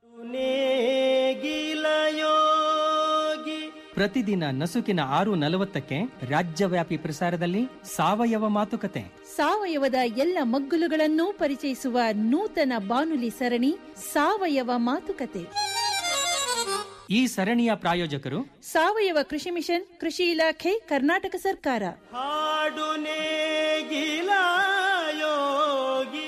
ಪ್ರತಿದಿನ ನಸುಕಿನ ಆರು ನಲವತ್ತಕ್ಕೆ ರಾಜ್ಯವ್ಯಾಪಿ ಪ್ರಸಾರದಲ್ಲಿ ಸಾವಯವ ಮಾತುಕತೆ ಸಾವಯವದ ಎಲ್ಲ ಮಗ್ಗುಲುಗಳನ್ನೂ ಪರಿಚಯಿಸುವ ನೂತನ ಬಾನುಲಿ ಸರಣಿ ಸಾವಯವ ಮಾತುಕತೆ ಈ ಸರಣಿಯ ಪ್ರಾಯೋಜಕರು ಸಾವಯವ ಕೃಷಿ ಮಿಷನ್ ಕೃಷಿ ಇಲಾಖೆ ಕರ್ನಾಟಕ ಸರ್ಕಾರ ಹಾಡು ನೇಗಿಲ ಯೋಗಿ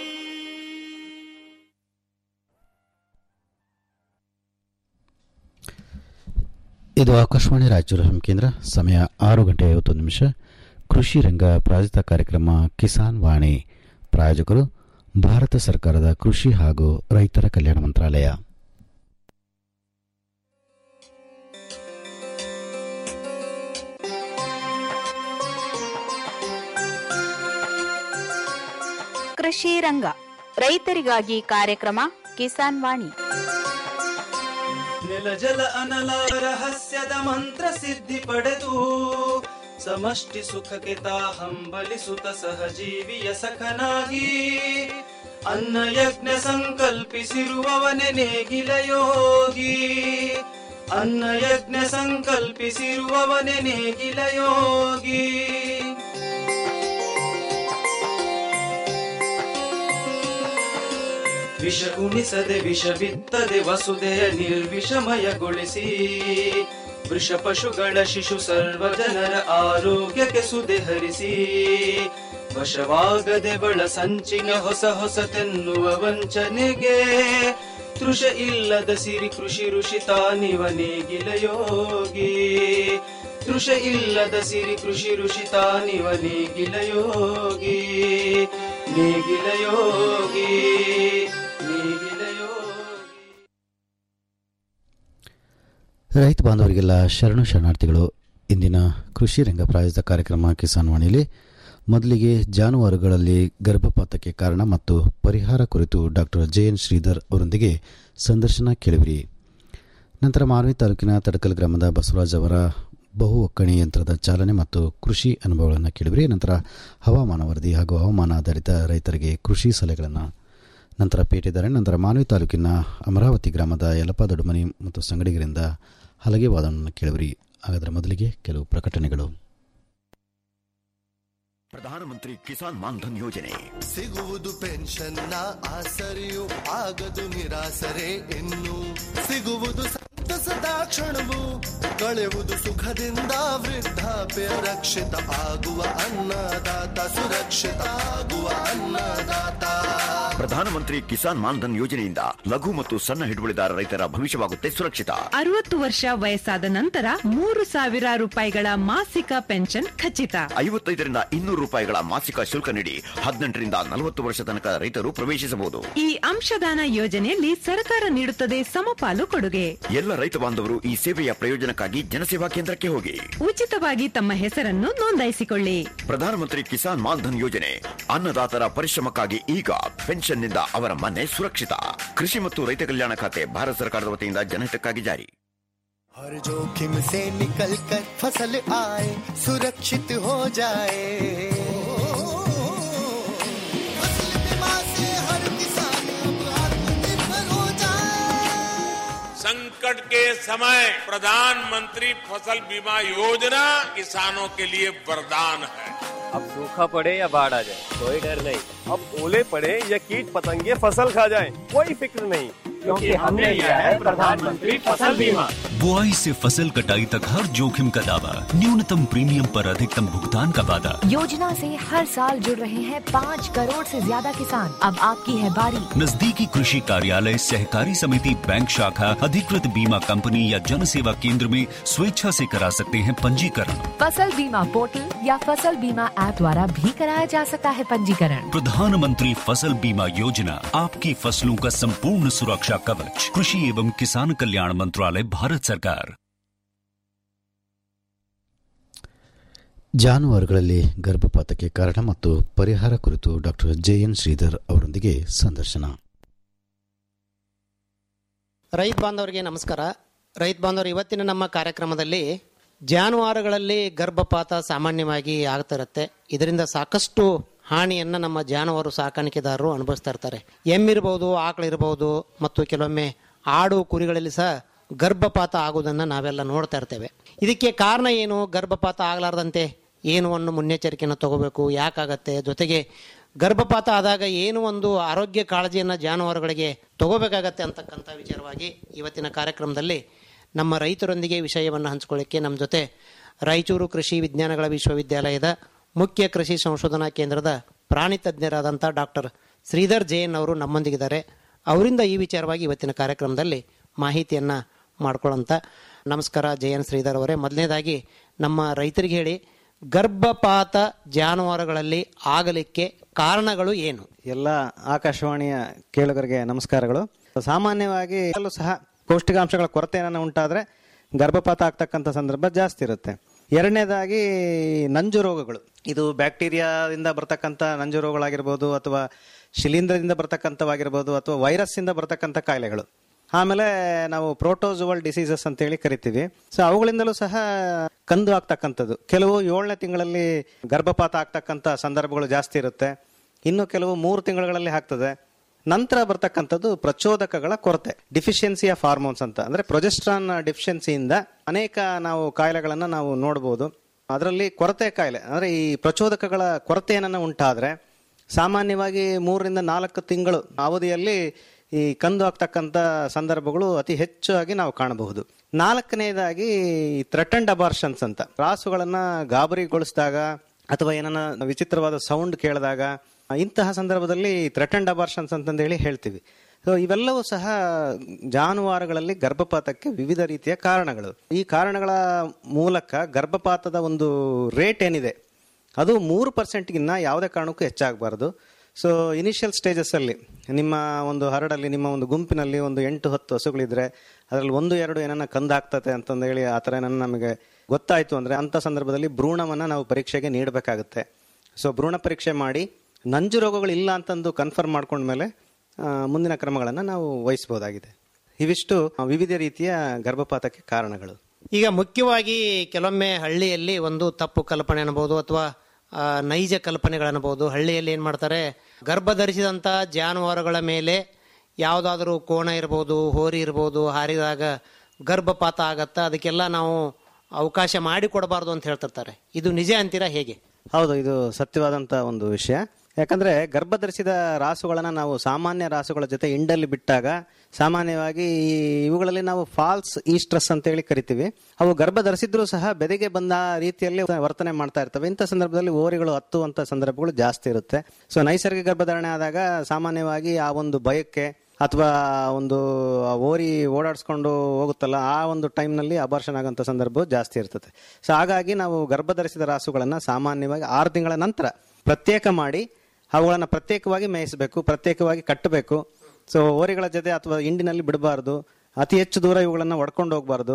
ಇದು ಆಕಾಶವಾಣಿ ರಾಯಚೂರು ಎಫ್ಎಂ ಕೇಂದ್ರ ಸಮಯ ಆರು ಗಂಟೆ ಐವತ್ತೊಂದು ನಿಮಿಷ ಕೃಷಿ ರಂಗ ಪ್ರಾಯೋಜಿತ ಕಾರ್ಯಕ್ರಮ ಕಿಸಾನ್ ವಾಣಿ ಪ್ರಾಯೋಜಕರು ಭಾರತ ಸರ್ಕಾರದ ಕೃಷಿ ಹಾಗೂ ರೈತರ ಕಲ್ಯಾಣ ಮಂತ್ರಾಲಯ ಕೃಷಿ ರಂಗ ರೈತರಿಗಾಗಿ ಕಾರ್ಯಕ್ರಮ ಕಿಸಾನ್ ವಾಣಿ ನೆಲ ಜಲ ಅನಲ ರಹಸ್ಯದ ಮಂತ್ರ ಸಿದ್ಧಿ ಪಡೆದು ಸಮಷ್ಟಿ ಸುಖಕ್ಕೆ ತಾ ಹಂಬಲಿಸುತ್ತ ಸಹಜೀವಿಯ ಸಖನಾಗಿ ಅನ್ನ ಯಜ್ಞ ಸಂಕಲ್ಪಿಸಿರುವವನೆ ನೇಗಿಲ ಯೋಗಿ ಅನ್ನ ಯಜ್ಞ ಸಂಕಲ್ಪಿಸಿರುವವನೆ ನೇಗಿಲ ಯೋಗಿ ವಿಷ ಉಣಿಸದೆ ವಿಷ ಬಿತ್ತದೆ ವಸುದೆಯ ನಿರ್ವಿಷಮಯಗೊಳಿಸಿ ವೃಷ ಪಶುಗಳ ಶಿಶು ಸರ್ವ ಜನರ ಆರೋಗ್ಯಕ್ಕೆ ಸುದೆ ಹರಿಸಿ ವಶವಾಗದೆ ಬಳ ಸಂಚಿನ ಹೊಸ ಹೊಸತೆನ್ನುವ ವಂಚನೆಗೆ ತೃಷ ಇಲ್ಲದ ಸಿರಿ ಕೃಷಿ ಋಷಿ ತಾನಿವ ನೇಗಿಲ ಯೋಗಿ ತೃಷ ಇಲ್ಲದ ಸಿರಿ ಕೃಷಿ ಋಷಿ ತಾನಿವ ನೇಗಿಲ ಯೋಗಿ ನೇಗಿಲ ಯೋಗಿ ನೇಗಿಲ ಯೋಗಿ ರೈತ ಬಾಂಧವರಿಗೆಲ್ಲ ಶರಣು ಶರಣಾರ್ಥಿಗಳು ಇಂದಿನ ಕೃಷಿ ರಂಗ ಪ್ರಾಯೋಜಿತ ಕಾರ್ಯಕ್ರಮ ಕಿಸಾನ್ ವಾಣಿಲಿ ಮೊದಲಿಗೆ ಜಾನುವಾರುಗಳಲ್ಲಿ ಗರ್ಭಪಾತಕ್ಕೆ ಕಾರಣ ಮತ್ತು ಪರಿಹಾರ ಕುರಿತು ಡಾಕ್ಟರ್ ಜೆ ಎನ್ ಶ್ರೀಧರ್ ಅವರೊಂದಿಗೆ ಸಂದರ್ಶನ ಕೇಳಿವಿರಿ ನಂತರ ಮಾನ್ವಿ ತಾಲೂಕಿನ ತಡಕಲ್ ಗ್ರಾಮದ ಬಸವರಾಜ್ ಅವರ ಬಹು ಒಕ್ಕಣಿ ಯಂತ್ರದ ಚಾಲನೆ ಮತ್ತು ಕೃಷಿ ಅನುಭವಗಳನ್ನು ಕೇಳಿವಿರಿ ನಂತರ ಹವಾಮಾನ ವರದಿ ಹಾಗೂ ಹವಾಮಾನ ಆಧಾರಿತ ರೈತರಿಗೆ ಕೃಷಿ ಸಲಹೆಗಳನ್ನು ನಂತರ ಪೇಟೆದಾರೆ ನಂತರ ಮಾನ್ವಿ ತಾಲೂಕಿನ ಅಮರಾವತಿ ಗ್ರಾಮದ ಯಲಪ ದೊಡ್ಡಮನಿ ಮತ್ತು ಸಂಗಡಿಗರಿಂದ ಹಲಗೆ ವಾದನವನ್ನು ಕೇಳಿವಿರಿ ಹಾಗಾದರೆ ಮೊದಲಿಗೆ ಕೆಲವು ಪ್ರಕಟಣೆಗಳು ಪ್ರಧಾನಮಂತ್ರಿ ಕಿಸಾನ್ ಮಾನ್ಧನ್ ಯೋಜನೆ ಸಿಗುವುದು ಪೆನ್ಷನ್ನ ಆಸರೆಯು ಆಗದು ನಿರಾಸರೆ ಇನ್ನು ಸಿಗುವುದು ಸಂತಸದ ಕ್ಷಣವು ಕಳೆಯುವುದು ಸುಖದಿಂದ ವೃದ್ಧಾಪ್ಯ ರಕ್ಷಿತ ಆಗುವ ಅನ್ನದಾತ ಸುರಕ್ಷಿತ ಆಗುವ ಅನ್ನದಾತ ಪ್ರಧಾನಮಂತ್ರಿ ಕಿಸಾನ್ ಮಾನ್ಧನ್ ಯೋಜನೆಯಿಂದ ಲಘು ಮತ್ತು ಸಣ್ಣ ಹಿಡುವಳಿದಾರ ರೈತರ ಭವಿಷ್ಯವಾಗುತ್ತೆ ಸುರಕ್ಷಿತ ಅರವತ್ತು ವರ್ಷ ವಯಸ್ಸಾದ ನಂತರ ಮೂರು ಸಾವಿರ ರೂಪಾಯಿಗಳ ಮಾಸಿಕ ಪೆನ್ಷನ್ ಖಚಿತ ಐವತ್ತೈದರಿಂದ ಇನ್ನೂರು ರೂಪಾಯಿಗಳ ಮಾಸಿಕ ಶುಲ್ಕ ನೀಡಿ ಹದಿನೆಂಟರಿಂದ ನಲವತ್ತು ವರ್ಷ ತನಕ ರೈತರು ಪ್ರವೇಶಿಸಬಹುದು ಈ ಅಂಶದಾನ ಯೋಜನೆಯಲ್ಲಿ ಸರ್ಕಾರ ನೀಡುತ್ತದೆ ಸಮಪಾಲು ಕೊಡುಗೆ ಎಲ್ಲ ರೈತ ಬಾಂಧವರು ಈ ಸೇವೆಯ ಪ್ರಯೋಜನಕ್ಕಾಗಿ ಜನಸೇವಾ ಕೇಂದ್ರಕ್ಕೆ ಹೋಗಿ ಉಚಿತವಾಗಿ ತಮ್ಮ ಹೆಸರನ್ನು ನೋಂದಾಯಿಸಿಕೊಳ್ಳಿ ಪ್ರಧಾನಮಂತ್ರಿ ಕಿಸಾನ್ ಮಾನ್ಧನ್ ಯೋಜನೆ ಅನ್ನದಾತರ ಪರಿಶ್ರಮಕ್ಕಾಗಿ ಈಗ ಪೆನ್ಷನ್ನಿಂದ ಅವರ ಮನೆ ಸುರಕ್ಷಿತ ಕೃಷಿ ಮತ್ತು ರೈತ ಕಲ್ಯಾಣ ಖಾತೆ ಭಾರತ ಸರ್ಕಾರದ ವತಿಯಿಂದ ಜನಹಿತಕ್ಕಾಗಿ ಜಾರಿ हर जोखिम से निकल कर फसल आए सुरक्षित हो जाए फसल बीमा से हर किसान अब आत्मनिर्भर हो जाए संकट के समय प्रधानमंत्री फसल बीमा योजना किसानों के लिए वरदान है अब सूखा पड़े या बाढ़ आ जाए कोई डर नहीं अब ओले पड़े या कीट पतंगे फसल खा जाए कोई फिक्र नहीं क्योंकि हमने लिया है प्रधानमंत्री फसल बीमा बुआई से फसल कटाई तक हर जोखिम का दावा न्यूनतम प्रीमियम पर अधिकतम भुगतान का वादा योजना से हर साल जुड़ रहे हैं पाँच करोड़ से ज्यादा किसान अब आपकी है बारी नजदीकी कृषि कार्यालय सहकारी समिति बैंक शाखा अधिकृत बीमा कंपनी या जन सेवा केंद्र में स्वेच्छा से करा सकते हैं पंजीकरण फसल बीमा पोर्टल या फसल बीमा ऐप द्वारा भी कराया जा सकता है पंजीकरण प्रधानमंत्री फसल बीमा योजना आपकी फसलों का संपूर्ण सुरक्षा कवच कृषि एवं किसान कल्याण मंत्रालय भारत सरकार ಜಾನುವಾರುಗಳಲ್ಲಿ ಗರ್ಭಪಾತಕ್ಕೆ ಕಾರಣ ಮತ್ತು ಪರಿಹಾರ ಕುರಿತು ಡಾಕ್ಟರ್ ಜೆ ಎನ್ ಶ್ರೀಧರ್ ಅವರೊಂದಿಗೆ ಸಂದರ್ಶನ ರೈತ ಬಾಂಧವರಿಗೆ ನಮಸ್ಕಾರ ರೈತ ಬಾಂಧವರು ಇವತ್ತಿನ ನಮ್ಮ ಕಾರ್ಯಕ್ರಮದಲ್ಲಿ ಜಾನುವಾರುಗಳಲ್ಲಿ ಗರ್ಭಪಾತ ಸಾಮಾನ್ಯವಾಗಿ ಆಗ್ತಿರುತ್ತೆ ಇದರಿಂದ ಸಾಕಷ್ಟು ಹಾನಿಯನ್ನು ನಮ್ಮ ಜಾನುವಾರು ಸಾಕಾಣಿಕೆದಾರರು ಅನುಭವಿಸ್ತಾ ಇರ್ತಾರೆ ಎಮ್ಮಿರ್ಬೋದು ಆಕಳಿರ್ಬೋದು ಮತ್ತು ಕೆಲವೊಮ್ಮೆ ಆಡು ಕುರಿಗಳಲ್ಲಿ ಸಹ ಗರ್ಭಪಾತ ಆಗುವುದನ್ನು ನಾವೆಲ್ಲ ನೋಡ್ತಾ ಇರ್ತೇವೆ ಇದಕ್ಕೆ ಕಾರಣ ಏನು ಗರ್ಭಪಾತ ಆಗಲಾರ್ದಂತೆ ಏನು ಒಂದು ಮುನ್ನೆಚ್ಚರಿಕೆಯನ್ನು ತಗೋಬೇಕು ಯಾಕಾಗತ್ತೆ ಜೊತೆಗೆ ಗರ್ಭಪಾತ ಆದಾಗ ಏನು ಒಂದು ಆರೋಗ್ಯ ಕಾಳಜಿಯನ್ನು ಜಾನುವಾರುಗಳಿಗೆ ತಗೋಬೇಕಾಗತ್ತೆ ಅಂತಕ್ಕಂಥ ವಿಚಾರವಾಗಿ ಇವತ್ತಿನ ಕಾರ್ಯಕ್ರಮದಲ್ಲಿ ನಮ್ಮ ರೈತರೊಂದಿಗೆ ವಿಷಯವನ್ನು ಹಂಚಿಕೊಳ್ಳಿಕ್ಕೆ ನಮ್ಮ ಜೊತೆ ರಾಯಚೂರು ಕೃಷಿ ವಿಜ್ಞಾನಗಳ ವಿಶ್ವವಿದ್ಯಾಲಯದ ಮುಖ್ಯ ಕೃಷಿ ಸಂಶೋಧನಾ ಕೇಂದ್ರದ ಪ್ರಾಣಿ ತಜ್ಞರಾದಂಥ ಡಾಕ್ಟರ್ ಶ್ರೀಧರ್ ಜೈನ್ ಅವರು ನಮ್ಮೊಂದಿಗಿದ್ದಾರೆ ಅವರಿಂದ ಈ ವಿಚಾರವಾಗಿ ಇವತ್ತಿನ ಕಾರ್ಯಕ್ರಮದಲ್ಲಿ ಮಾಹಿತಿಯನ್ನು ಮಾಡ್ಕೊಳ್ಳೋಂಥ ನಮಸ್ಕಾರ ಜಯನ್ ಶ್ರೀಧರ್ ಅವರೇ ಮೊದಲನೇದಾಗಿ ನಮ್ಮ ರೈತರಿಗೆ ಹೇಳಿ ಗರ್ಭಪಾತ ಜಾನುವಾರುಗಳಲ್ಲಿ ಆಗಲಿಕ್ಕೆ ಕಾರಣಗಳು ಏನು ಎಲ್ಲ ಆಕಾಶವಾಣಿಯ ಕೇಳುಗರಿಗೆ ನಮಸ್ಕಾರಗಳು ಸಾಮಾನ್ಯವಾಗಿ ಎಲ್ಲೂ ಸಹ ಪೌಷ್ಟಿಕಾಂಶಗಳ ಕೊರತೆ ಏನಾನ ಉಂಟಾದ್ರೆ ಗರ್ಭಪಾತ ಆಗ್ತಕ್ಕಂಥ ಸಂದರ್ಭ ಜಾಸ್ತಿ ಇರುತ್ತೆ ಎರಡನೇದಾಗಿ ನಂಜು ರೋಗಗಳು ಇದು ಬ್ಯಾಕ್ಟೀರಿಯಾದಿಂದ ಬರ್ತಕ್ಕಂಥ ನಂಜು ರೋಗಗಳಾಗಿರ್ಬೋದು ಅಥವಾ ಶಿಲೀಂಧ್ರದಿಂದ ಬರ್ತಕ್ಕಂಥವಾಗಿರ್ಬೋದು ಅಥವಾ ವೈರಸ್ ಇಂದ ಬರ್ತಕ್ಕಂಥ ಕಾಯಿಲೆಗಳು ಆಮೇಲೆ ನಾವು ಪ್ರೋಟೋಜುವಲ್ ಡಿಸೀಸಸ್ ಅಂತೇಳಿ ಕರಿತೀವಿ ಸೊ ಅವುಗಳಿಂದಲೂ ಸಹ ಕಂದು ಆಗ್ತಕ್ಕಂಥದ್ದು ಕೆಲವು ಏಳನೇ ತಿಂಗಳಲ್ಲಿ ಗರ್ಭಪಾತ ಆಗ್ತಕ್ಕಂಥ ಸಂದರ್ಭಗಳು ಜಾಸ್ತಿ ಇರುತ್ತೆ ಇನ್ನು ಕೆಲವು ಮೂರು ತಿಂಗಳುಗಳಲ್ಲಿ ಆಗ್ತದೆ ನಂತರ ಬರ್ತಕ್ಕಂಥದ್ದು ಪ್ರಚೋದಕಗಳ ಕೊರತೆ ಡಿಫಿಷಿಯನ್ಸಿ ಆಫ್ ಹಾರ್ಮೋನ್ಸ್ ಅಂತ ಅಂದ್ರೆ ಪ್ರೊಜೆಸ್ಟ್ರಾನ್ ಡಿಫಿಷಿಯನ್ಸಿಯಿಂದ ಅನೇಕ ನಾವು ಕಾಯಿಲೆಗಳನ್ನ ನಾವು ನೋಡಬಹುದು ಅದರಲ್ಲಿ ಕೊರತೆ ಕಾಯಿಲೆ ಅಂದ್ರೆ ಈ ಪ್ರಚೋದಕಗಳ ಕೊರತೆ ಏನನ್ನ ಉಂಟಾದ್ರೆ ಸಾಮಾನ್ಯವಾಗಿ ಮೂರರಿಂದ ನಾಲ್ಕು ತಿಂಗಳು ಅವಧಿಯಲ್ಲಿ ಈ ಕಂದು ಆಗ್ತಕ್ಕಂಥ ಸಂದರ್ಭಗಳು ಅತಿ ಹೆಚ್ಚಾಗಿ ನಾವು ಕಾಣಬಹುದು ನಾಲ್ಕನೇದಾಗಿ ಥ್ರೆಟನ್ಡ್ ಅಬಾರ್ಷನ್ಸ್ ಅಂತ ರಾಸುಗಳನ್ನ ಗಾಬರಿಗೊಳಿಸಿದಾಗ ಅಥವಾ ಏನನ್ನ ವಿಚಿತ್ರವಾದ ಸೌಂಡ್ ಕೇಳಿದಾಗ ಇಂತಹ ಸಂದರ್ಭದಲ್ಲಿ ಥ್ರೆಟನ್ಡ್ ಅಬಾರ್ಷನ್ಸ್ ಅಂತಂದು ಹೇಳಿ ಹೇಳ್ತೀವಿ ಸೊ ಇವೆಲ್ಲವೂ ಸಹ ಜಾನುವಾರುಗಳಲ್ಲಿ ಗರ್ಭಪಾತಕ್ಕೆ ವಿವಿಧ ರೀತಿಯ ಕಾರಣಗಳು ಈ ಕಾರಣಗಳ ಮೂಲಕ ಗರ್ಭಪಾತದ ಒಂದು ರೇಟ್ ಏನಿದೆ ಅದು ಮೂರು ಪರ್ಸೆಂಟ್ಗಿನ್ನ ಯಾವುದೇ ಕಾರಣಕ್ಕೂ ಹೆಚ್ಚಾಗಬಾರ್ದು ಸೊ ಇನಿಷಿಯಲ್ ಸ್ಟೇಜಸ್ ಅಲ್ಲಿ ನಿಮ್ಮ ಒಂದು ಹರಡಲ್ಲಿ ನಿಮ್ಮ ಒಂದು ಗುಂಪಿನಲ್ಲಿ ಒಂದು ಎಂಟು ಹತ್ತು ಹಸುಗಳಿದ್ರೆ ಅದರಲ್ಲಿ ಒಂದು ಎರಡು ಏನನ್ನ ಕಂದಾಗ್ತದೆ ಅಂತಂದು ಹೇಳಿ ಆ ಥರ ಏನನ್ನ ನಮಗೆ ಗೊತ್ತಾಯ್ತು ಅಂದ್ರೆ ಅಂತ ಸಂದರ್ಭದಲ್ಲಿ ಭ್ರೂಣವನ್ನ ನಾವು ಪರೀಕ್ಷೆಗೆ ನೀಡಬೇಕಾಗುತ್ತೆ ಸೊ ಭ್ರೂಣ ಪರೀಕ್ಷೆ ಮಾಡಿ ನಂಜು ರೋಗಗಳು ಇಲ್ಲ ಅಂತಂದು ಕನ್ಫರ್ಮ್ ಮಾಡ್ಕೊಂಡ್ಮೇಲೆ ಆ, ಮುಂದಿನ ಕ್ರಮಗಳನ್ನು ನಾವು ವಹಿಸಬಹುದಾಗಿದೆ ಇವಿಷ್ಟು ವಿವಿಧ ರೀತಿಯ ಗರ್ಭಪಾತಕ್ಕೆ ಕಾರಣಗಳು ಈಗ ಮುಖ್ಯವಾಗಿ ಕೆಲವೊಮ್ಮೆ ಹಳ್ಳಿಯಲ್ಲಿ ಒಂದು ತಪ್ಪು ಕಲ್ಪನೆ ಅನ್ಬೋದು ಅಥವಾ ಆ, ನೈಜ ಕಲ್ಪನೆಗಳನ್ನಬಹುದು ಹಳ್ಳಿಯಲ್ಲಿ ಏನು ಮಾಡ್ತಾರೆ ಗರ್ಭ ಧರಿಸಿದಂಥ ಜಾನುವಾರುಗಳ ಮೇಲೆ ಯಾವುದಾದ್ರೂ ಕೋಣ ಇರ್ಬೋದು ಹೋರಿ ಇರ್ಬೋದು ಹಾರಿದಾಗ ಗರ್ಭಪಾತ ಆಗತ್ತಾ ಅದಕ್ಕೆಲ್ಲ ನಾವು ಅವಕಾಶ ಮಾಡಿಕೊಡಬಾರ್ದು ಅಂತ ಹೇಳ್ತಿರ್ತಾರೆ ಇದು ನಿಜ ಅಂತೀರಾ ಹೇಗೆ ಹೌದು ಇದು ಸತ್ಯವಾದಂತ ಒಂದು ವಿಷಯ ಯಾಕಂದ್ರೆ ಗರ್ಭ ಧರಿಸಿದ ರಾಸುಗಳನ್ನ ನಾವು ಸಾಮಾನ್ಯ ರಾಸುಗಳ ಜೊತೆ ಇಂಡಲ್ಲಿ ಬಿಟ್ಟಾಗ ಸಾಮಾನ್ಯವಾಗಿ ಈ ಇವುಗಳಲ್ಲಿ ನಾವು ಫಾಲ್ಸ್ ಈಸ್ಟ್ರಸ್ ಅಂತ ಹೇಳಿ ಕರಿತೀವಿ ಅವು ಗರ್ಭ ಧರಿಸಿದ್ರು ಸಹ ಬೆದೆಗೆ ಬಂದ ರೀತಿಯಲ್ಲಿ ವರ್ತನೆ ಮಾಡ್ತಾ ಇರ್ತವೆ ಇಂಥ ಸಂದರ್ಭದಲ್ಲಿ ಓರಿಗಳು ಹತ್ತುವಂತ ಸಂದರ್ಭಗಳು ಜಾಸ್ತಿ ಇರುತ್ತೆ ಸೊ ನೈಸರ್ಗಿಕ ಗರ್ಭಧಾರಣೆ ಆದಾಗ ಸಾಮಾನ್ಯವಾಗಿ ಆ ಒಂದು ಭಯಕ್ಕೆ ಅಥವಾ ಒಂದು ಆ ಓರಿ ಓಡಾಡಿಸ್ಕೊಂಡು ಹೋಗುತ್ತಲ್ಲ ಆ ಒಂದು ಟೈಮ್ನಲ್ಲಿ ಅಬಾರ್ಷನ್ ಆಗೋಂಥ ಸಂದರ್ಭ ಜಾಸ್ತಿ ಇರ್ತದೆ ಸೊ ಹಾಗಾಗಿ ನಾವು ಗರ್ಭ ಧರಿಸಿದ ರಾಸುಗಳನ್ನು ಸಾಮಾನ್ಯವಾಗಿ ಆರು ತಿಂಗಳ ನಂತರ ಪ್ರತ್ಯೇಕ ಮಾಡಿ ಅವುಗಳನ್ನು ಪ್ರತ್ಯೇಕವಾಗಿ ಮೇಯಿಸಬೇಕು ಪ್ರತ್ಯೇಕವಾಗಿ ಕಟ್ಟಬೇಕು ಸೊ ಓರಿಗಳ ಜೊತೆ ಅಥವಾ ಇಂಡಿನಲ್ಲಿ ಬಿಡಬಾರ್ದು ಅತಿ ಹೆಚ್ಚು ದೂರ ಇವುಗಳನ್ನು ಒಡ್ಕೊಂಡು ಹೋಗಬಾರ್ದು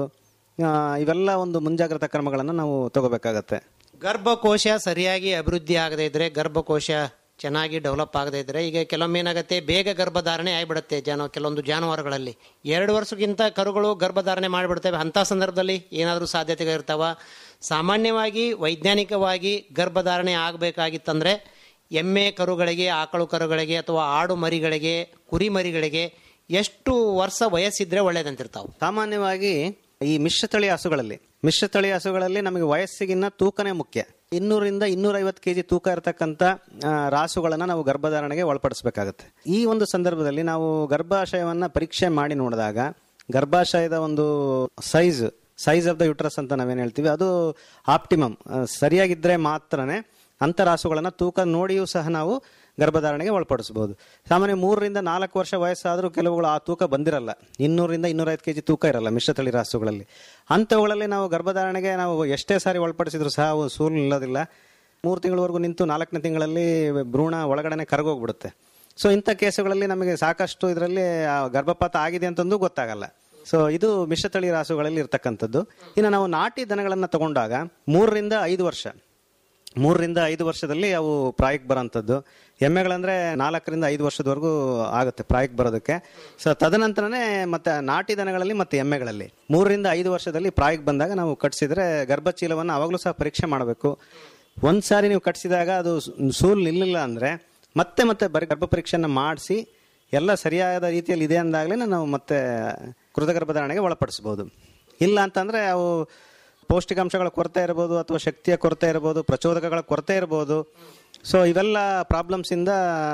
ಇವೆಲ್ಲ ಒಂದು ಮುಂಜಾಗ್ರತಾ ಕ್ರಮಗಳನ್ನು ನಾವು ತಗೋಬೇಕಾಗತ್ತೆ ಗರ್ಭಕೋಶ ಸರಿಯಾಗಿ ಅಭಿವೃದ್ಧಿ ಆಗದೇ ಇದ್ರೆ ಗರ್ಭಕೋಶ ಚೆನ್ನಾಗಿ ಡೆವಲಪ್ ಆಗದೇ ಇದ್ರೆ ಈಗ ಕೆಲವೊಮ್ಮೆ ಏನಾಗುತ್ತೆ ಬೇಗ ಗರ್ಭಧಾರಣೆ ಆಗಿಬಿಡುತ್ತೆ ಜಾನು ಕೆಲವೊಂದು ಜಾನುವಾರುಗಳಲ್ಲಿ ಎರಡು ವರ್ಷಕ್ಕಿಂತ ಕರುಗಳು ಗರ್ಭಧಾರಣೆ ಮಾಡಿಬಿಡ್ತವೆ ಅಂಥ ಸಂದರ್ಭದಲ್ಲಿ ಏನಾದರೂ ಸಾಧ್ಯತೆಗಳಿರ್ತಾವ ಸಾಮಾನ್ಯವಾಗಿ ವೈಜ್ಞಾನಿಕವಾಗಿ ಗರ್ಭಧಾರಣೆ ಆಗಬೇಕಾಗಿತ್ತಂದ್ರೆ ಎಮ್ಮೆ ಕರುಗಳಿಗೆ ಆಕಳು ಕರುಗಳಿಗೆ ಅಥವಾ ಆಡು ಮರಿಗಳಿಗೆ ಕುರಿ ಮರಿಗಳಿಗೆ ಎಷ್ಟು ವರ್ಷ ವಯಸ್ಸಿದ್ರೆ ಒಳ್ಳೇದಂತಿರ್ತಾವೆ ಸಾಮಾನ್ಯವಾಗಿ ಈ ಮಿಶ್ರತಳಿ ಹಸುಗಳಲ್ಲಿ ಮಿಶ್ರತಳಿ ಹಸುಗಳಲ್ಲಿ ನಮಗೆ ವಯಸ್ಸಿಗಿನ್ನ ತೂಕನೇ ಮುಖ್ಯ ಇನ್ನೂರಿಂದ ಇನ್ನೂರೈವತ್ತು ಕೆಜಿ ತೂಕ ಇರತಕ್ಕಂಥ ಆ, ರಾಸುಗಳನ್ನ ನಾವು ಗರ್ಭಧಾರಣೆಗೆ ಒಳಪಡಿಸಬೇಕಾಗುತ್ತೆ ಈ ಒಂದು ಸಂದರ್ಭದಲ್ಲಿ ನಾವು ಗರ್ಭಾಶಯವನ್ನ ಪರೀಕ್ಷೆ ಮಾಡಿ ನೋಡಿದಾಗ ಗರ್ಭಾಶಯದ ಒಂದು size size of the uterus ಅಂತ ನಾವೇನು ಹೇಳ್ತೀವಿ ಅದು ಆಪ್ಟಿಮಮ್ ಸರಿಯಾಗಿದ್ರೆ ಮಾತ್ರನೇ ಅಂಥ ರಾಸುಗಳನ್ನ ತೂಕ ನೋಡಿಯೂ ಸಹ ನಾವು ಗರ್ಭಧಾರಣೆಗೆ ಒಳಪಡಿಸಬಹುದು ಸಾಮಾನ್ಯ ಮೂರರಿಂದ ನಾಲ್ಕು ವರ್ಷ ವಯಸ್ಸಾದರೂ ಕೆಲವುಗಳು ಆ ತೂಕ ಬಂದಿರಲ್ಲ ಇನ್ನೂರಿಂದ ಇನ್ನೂರೈದು ಕೆಜಿ ತೂಕ ಇರಲ್ಲ ಮಿಶ್ರತಳಿ ರಾಸುಗಳಲ್ಲಿ ಅಂಥವುಗಳಲ್ಲಿ ನಾವು ಗರ್ಭಧಾರಣೆಗೆ ನಾವು ಎಷ್ಟೇ ಸಾರಿ ಒಳಪಡಿಸಿದ್ರು ಸಹ ಅವು ಸೂಲು ನಿಲ್ಲೋದಿಲ್ಲ ಮೂರು ತಿಂಗಳವರೆಗೂ ನಿಂತು ನಾಲ್ಕನೇ ತಿಂಗಳಲ್ಲಿ ಭ್ರೂಣ ಒಳಗಡೆನೆ ಕರಗೋಗ್ಬಿಡುತ್ತೆ ಸೊ ಇಂಥ ಕೇಸುಗಳಲ್ಲಿ ನಮಗೆ ಸಾಕಷ್ಟು ಇದರಲ್ಲಿ ಆ ಗರ್ಭಪಾತ ಆಗಿದೆ ಅಂತಂದು ಗೊತ್ತಾಗಲ್ಲ ಸೊ ಇದು ಮಿಶ್ರತಳಿ ರಾಸುಗಳಲ್ಲಿ ಇರ್ತಕ್ಕಂಥದ್ದು ಇನ್ನು ನಾವು ನಾಟಿ ದನಗಳನ್ನು ತಗೊಂಡಾಗ ಮೂರರಿಂದ ಐದು ವರ್ಷ ಮೂರರಿಂದ ಐದು ವರ್ಷದಲ್ಲಿ ಅವು ಪ್ರಾಯಕ್ಕೆ ಬರೋಂಥದ್ದು ಎಮ್ಮೆಗಳಂದ್ರೆ ನಾಲ್ಕರಿಂದ ಐದು ವರ್ಷದವರೆಗೂ ಆಗುತ್ತೆ ಪ್ರಾಯಕ್ಕೆ ಬರೋದಕ್ಕೆ ಸೊ ತದನಂತರನೇ ಮತ್ತೆ ನಾಟಿ ದನಗಳಲ್ಲಿ ಮತ್ತೆ ಎಮ್ಮೆಗಳಲ್ಲಿ ಮೂರರಿಂದ ಐದು ವರ್ಷದಲ್ಲಿ ಪ್ರಾಯಕ್ಕೆ ಬಂದಾಗ ನಾವು ಕಟ್ಸಿದ್ರೆ ಗರ್ಭಚೀಲವನ್ನು ಅವಾಗಲೂ ಸಹ ಪರೀಕ್ಷೆ ಮಾಡಬೇಕು ಒಂದ್ ಸಾರಿ ನೀವು ಕಟ್ಸಿದಾಗ ಅದು ಸೂಲ್ ನಿಲ್ಲಿಲ್ಲ ಅಂದ್ರೆ ಮತ್ತೆ ಮತ್ತೆ ಬರೀ ಗರ್ಭ ಪರೀಕ್ಷೆನ ಮಾಡಿಸಿ ಎಲ್ಲ ಸರಿಯಾದ ರೀತಿಯಲ್ಲಿ ಇದೆ ಅಂದಾಗಲೇ ನಾವು ಮತ್ತೆ ಕೃತಗರ್ಭಧಾರಣೆಗೆ ಒಳಪಡಿಸ್ಬೋದು ಇಲ್ಲ ಅಂತಂದರೆ ಅವು ಪೌಷ್ಟಿಕಾಂಶಗಳ ಕೊರತೆ ಇರ್ಬೋದು ಅಥವಾ ಶಕ್ತಿಯ ಕೊರತೆ ಇರ್ಬೋದು ಪ್ರಚೋದಕಗಳ ಕೊರತೆ ಇರ್ಬೋದು ಸೊ ಇವೆಲ್ಲ ಪ್ರಾಬ್ಲಮ್ಸಿಂದ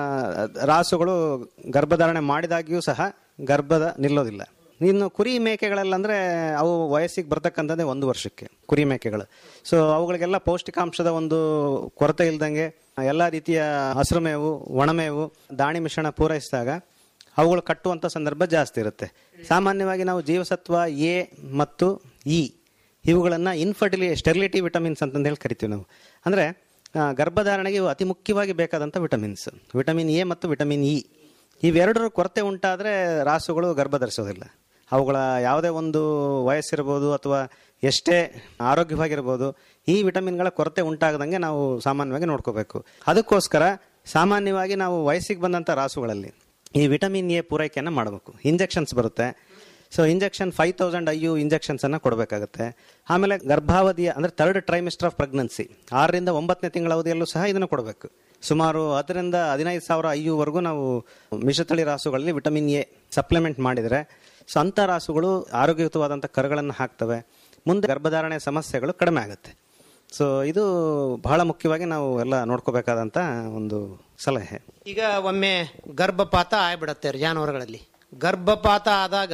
ರಾಸುಗಳು ಗರ್ಭಧಾರಣೆ ಮಾಡಿದಾಗ್ಯೂ ಸಹ ಗರ್ಭದ ನಿಲ್ಲೋದಿಲ್ಲ ಇನ್ನು ಕುರಿ ಮೇಕೆಗಳಲ್ಲಂದ್ರೆ ಅವು ವಯಸ್ಸಿಗೆ ಬರ್ತಕ್ಕಂಥದ್ದೇ ಒಂದು ವರ್ಷಕ್ಕೆ ಕುರಿ ಮೇಕೆಗಳು ಸೊ ಅವುಗಳಿಗೆಲ್ಲ ಪೌಷ್ಟಿಕಾಂಶದ ಒಂದು ಕೊರತೆ ಇಲ್ದಂಗೆ ಎಲ್ಲ ರೀತಿಯ ಹಸಿರು ಮೇವು ಒಣಮೇವು ದಾಣಿ ಮಿಶ್ರಣ ಪೂರೈಸಿದಾಗ ಅವುಗಳು ಕಟ್ಟುವಂಥ ಸಂದರ್ಭ ಜಾಸ್ತಿ ಇರುತ್ತೆ ಸಾಮಾನ್ಯವಾಗಿ ನಾವು ಜೀವಸತ್ವ ಎ ಮತ್ತು ಇ ಇವುಗಳನ್ನು ಇನ್ಫರ್ಟಿಲಿ ಸ್ಟೆರಿಲಿಟಿ ವಿಟಮಿನ್ಸ್ ಅಂತಂದು ಹೇಳಿ ಕರಿತೀವಿ ನಾವು ಅಂದರೆ ಗರ್ಭಧಾರಣೆಗೆ ಇವು ಅತಿ ಮುಖ್ಯವಾಗಿ ಬೇಕಾದಂಥ ವಿಟಮಿನ್ಸ್ ವಿಟಮಿನ್ ಎ ಮತ್ತು ವಿಟಮಿನ್ ಇ ಇವೆರಡರ ಕೊರತೆ ಉಂಟಾದರೆ ರಾಸುಗಳು ಗರ್ಭ ಧರಿಸೋದಿಲ್ಲ ಅವುಗಳ ಯಾವುದೇ ಒಂದು ವಯಸ್ಸಿರ್ಬೋದು ಅಥವಾ ಎಷ್ಟೇ ಆರೋಗ್ಯವಾಗಿರ್ಬೋದು ಈ ವಿಟಮಿನ್ಗಳ ಕೊರತೆ ಉಂಟಾಗದಂಗೆ ನಾವು ಸಾಮಾನ್ಯವಾಗಿ ನೋಡ್ಕೋಬೇಕು ಅದಕ್ಕೋಸ್ಕರ ಸಾಮಾನ್ಯವಾಗಿ ನಾವು ವಯಸ್ಸಿಗೆ ಬಂದಂಥ ರಾಸುಗಳಲ್ಲಿ ಈ ವಿಟಮಿನ್ ಎ ಪೂರೈಕೆಯನ್ನು ಮಾಡಬೇಕು ಇಂಜೆಕ್ಷನ್ಸ್ ಬರುತ್ತೆ so injection five thousand I U ಇಂಜೆಕ್ಷನ್ಸನ್ನು ಕೊಡಬೇಕಾಗುತ್ತೆ ಆಮೇಲೆ ಗರ್ಭಾವಧಿಯ ಅಂದರೆ ಥರ್ಡ್ ಟ್ರೈಮಿಸ್ಟರ್ ಆಫ್ ಪ್ರೆಗ್ನೆನ್ಸಿ ಆರರಿಂದ ಒಂಬತ್ತನೇ ತಿಂಗಳ ಅವಧಿಯಲ್ಲೂ ಸಹ ಇದನ್ನು ಕೊಡಬೇಕು ಸುಮಾರು ಹತ್ತರಿಂದ ಹದಿನೈದು ಸಾವಿರ ಐ ಯುವರೆಗೂ ನಾವು ಮಿಶ್ರತಳಿ ರಾಸುಗಳಲ್ಲಿ ವಿಟಮಿನ್ ಎ ಸಪ್ಲಿಮೆಂಟ್ ಮಾಡಿದರೆ ಸೊ ಅಂಥ ರಾಸುಗಳು ಆರೋಗ್ಯಯುತವಾದಂಥ ಕರುಗಳನ್ನು ಹಾಕ್ತವೆ ಮುಂದೆ ಗರ್ಭಧಾರಣೆ ಸಮಸ್ಯೆಗಳು ಕಡಿಮೆ ಆಗುತ್ತೆ ಸೊ ಇದು ಬಹಳ ಮುಖ್ಯವಾಗಿ ನಾವು ಎಲ್ಲ ನೋಡ್ಕೋಬೇಕಾದಂಥ ಒಂದು ಸಲಹೆ ಈಗ ಒಮ್ಮೆ ಗರ್ಭಪಾತ ಆಗ್ಬಿಡತ್ತೆ ಜಾನುವಾರುಗಳಲ್ಲಿ ಗರ್ಭಪಾತ ಆದಾಗ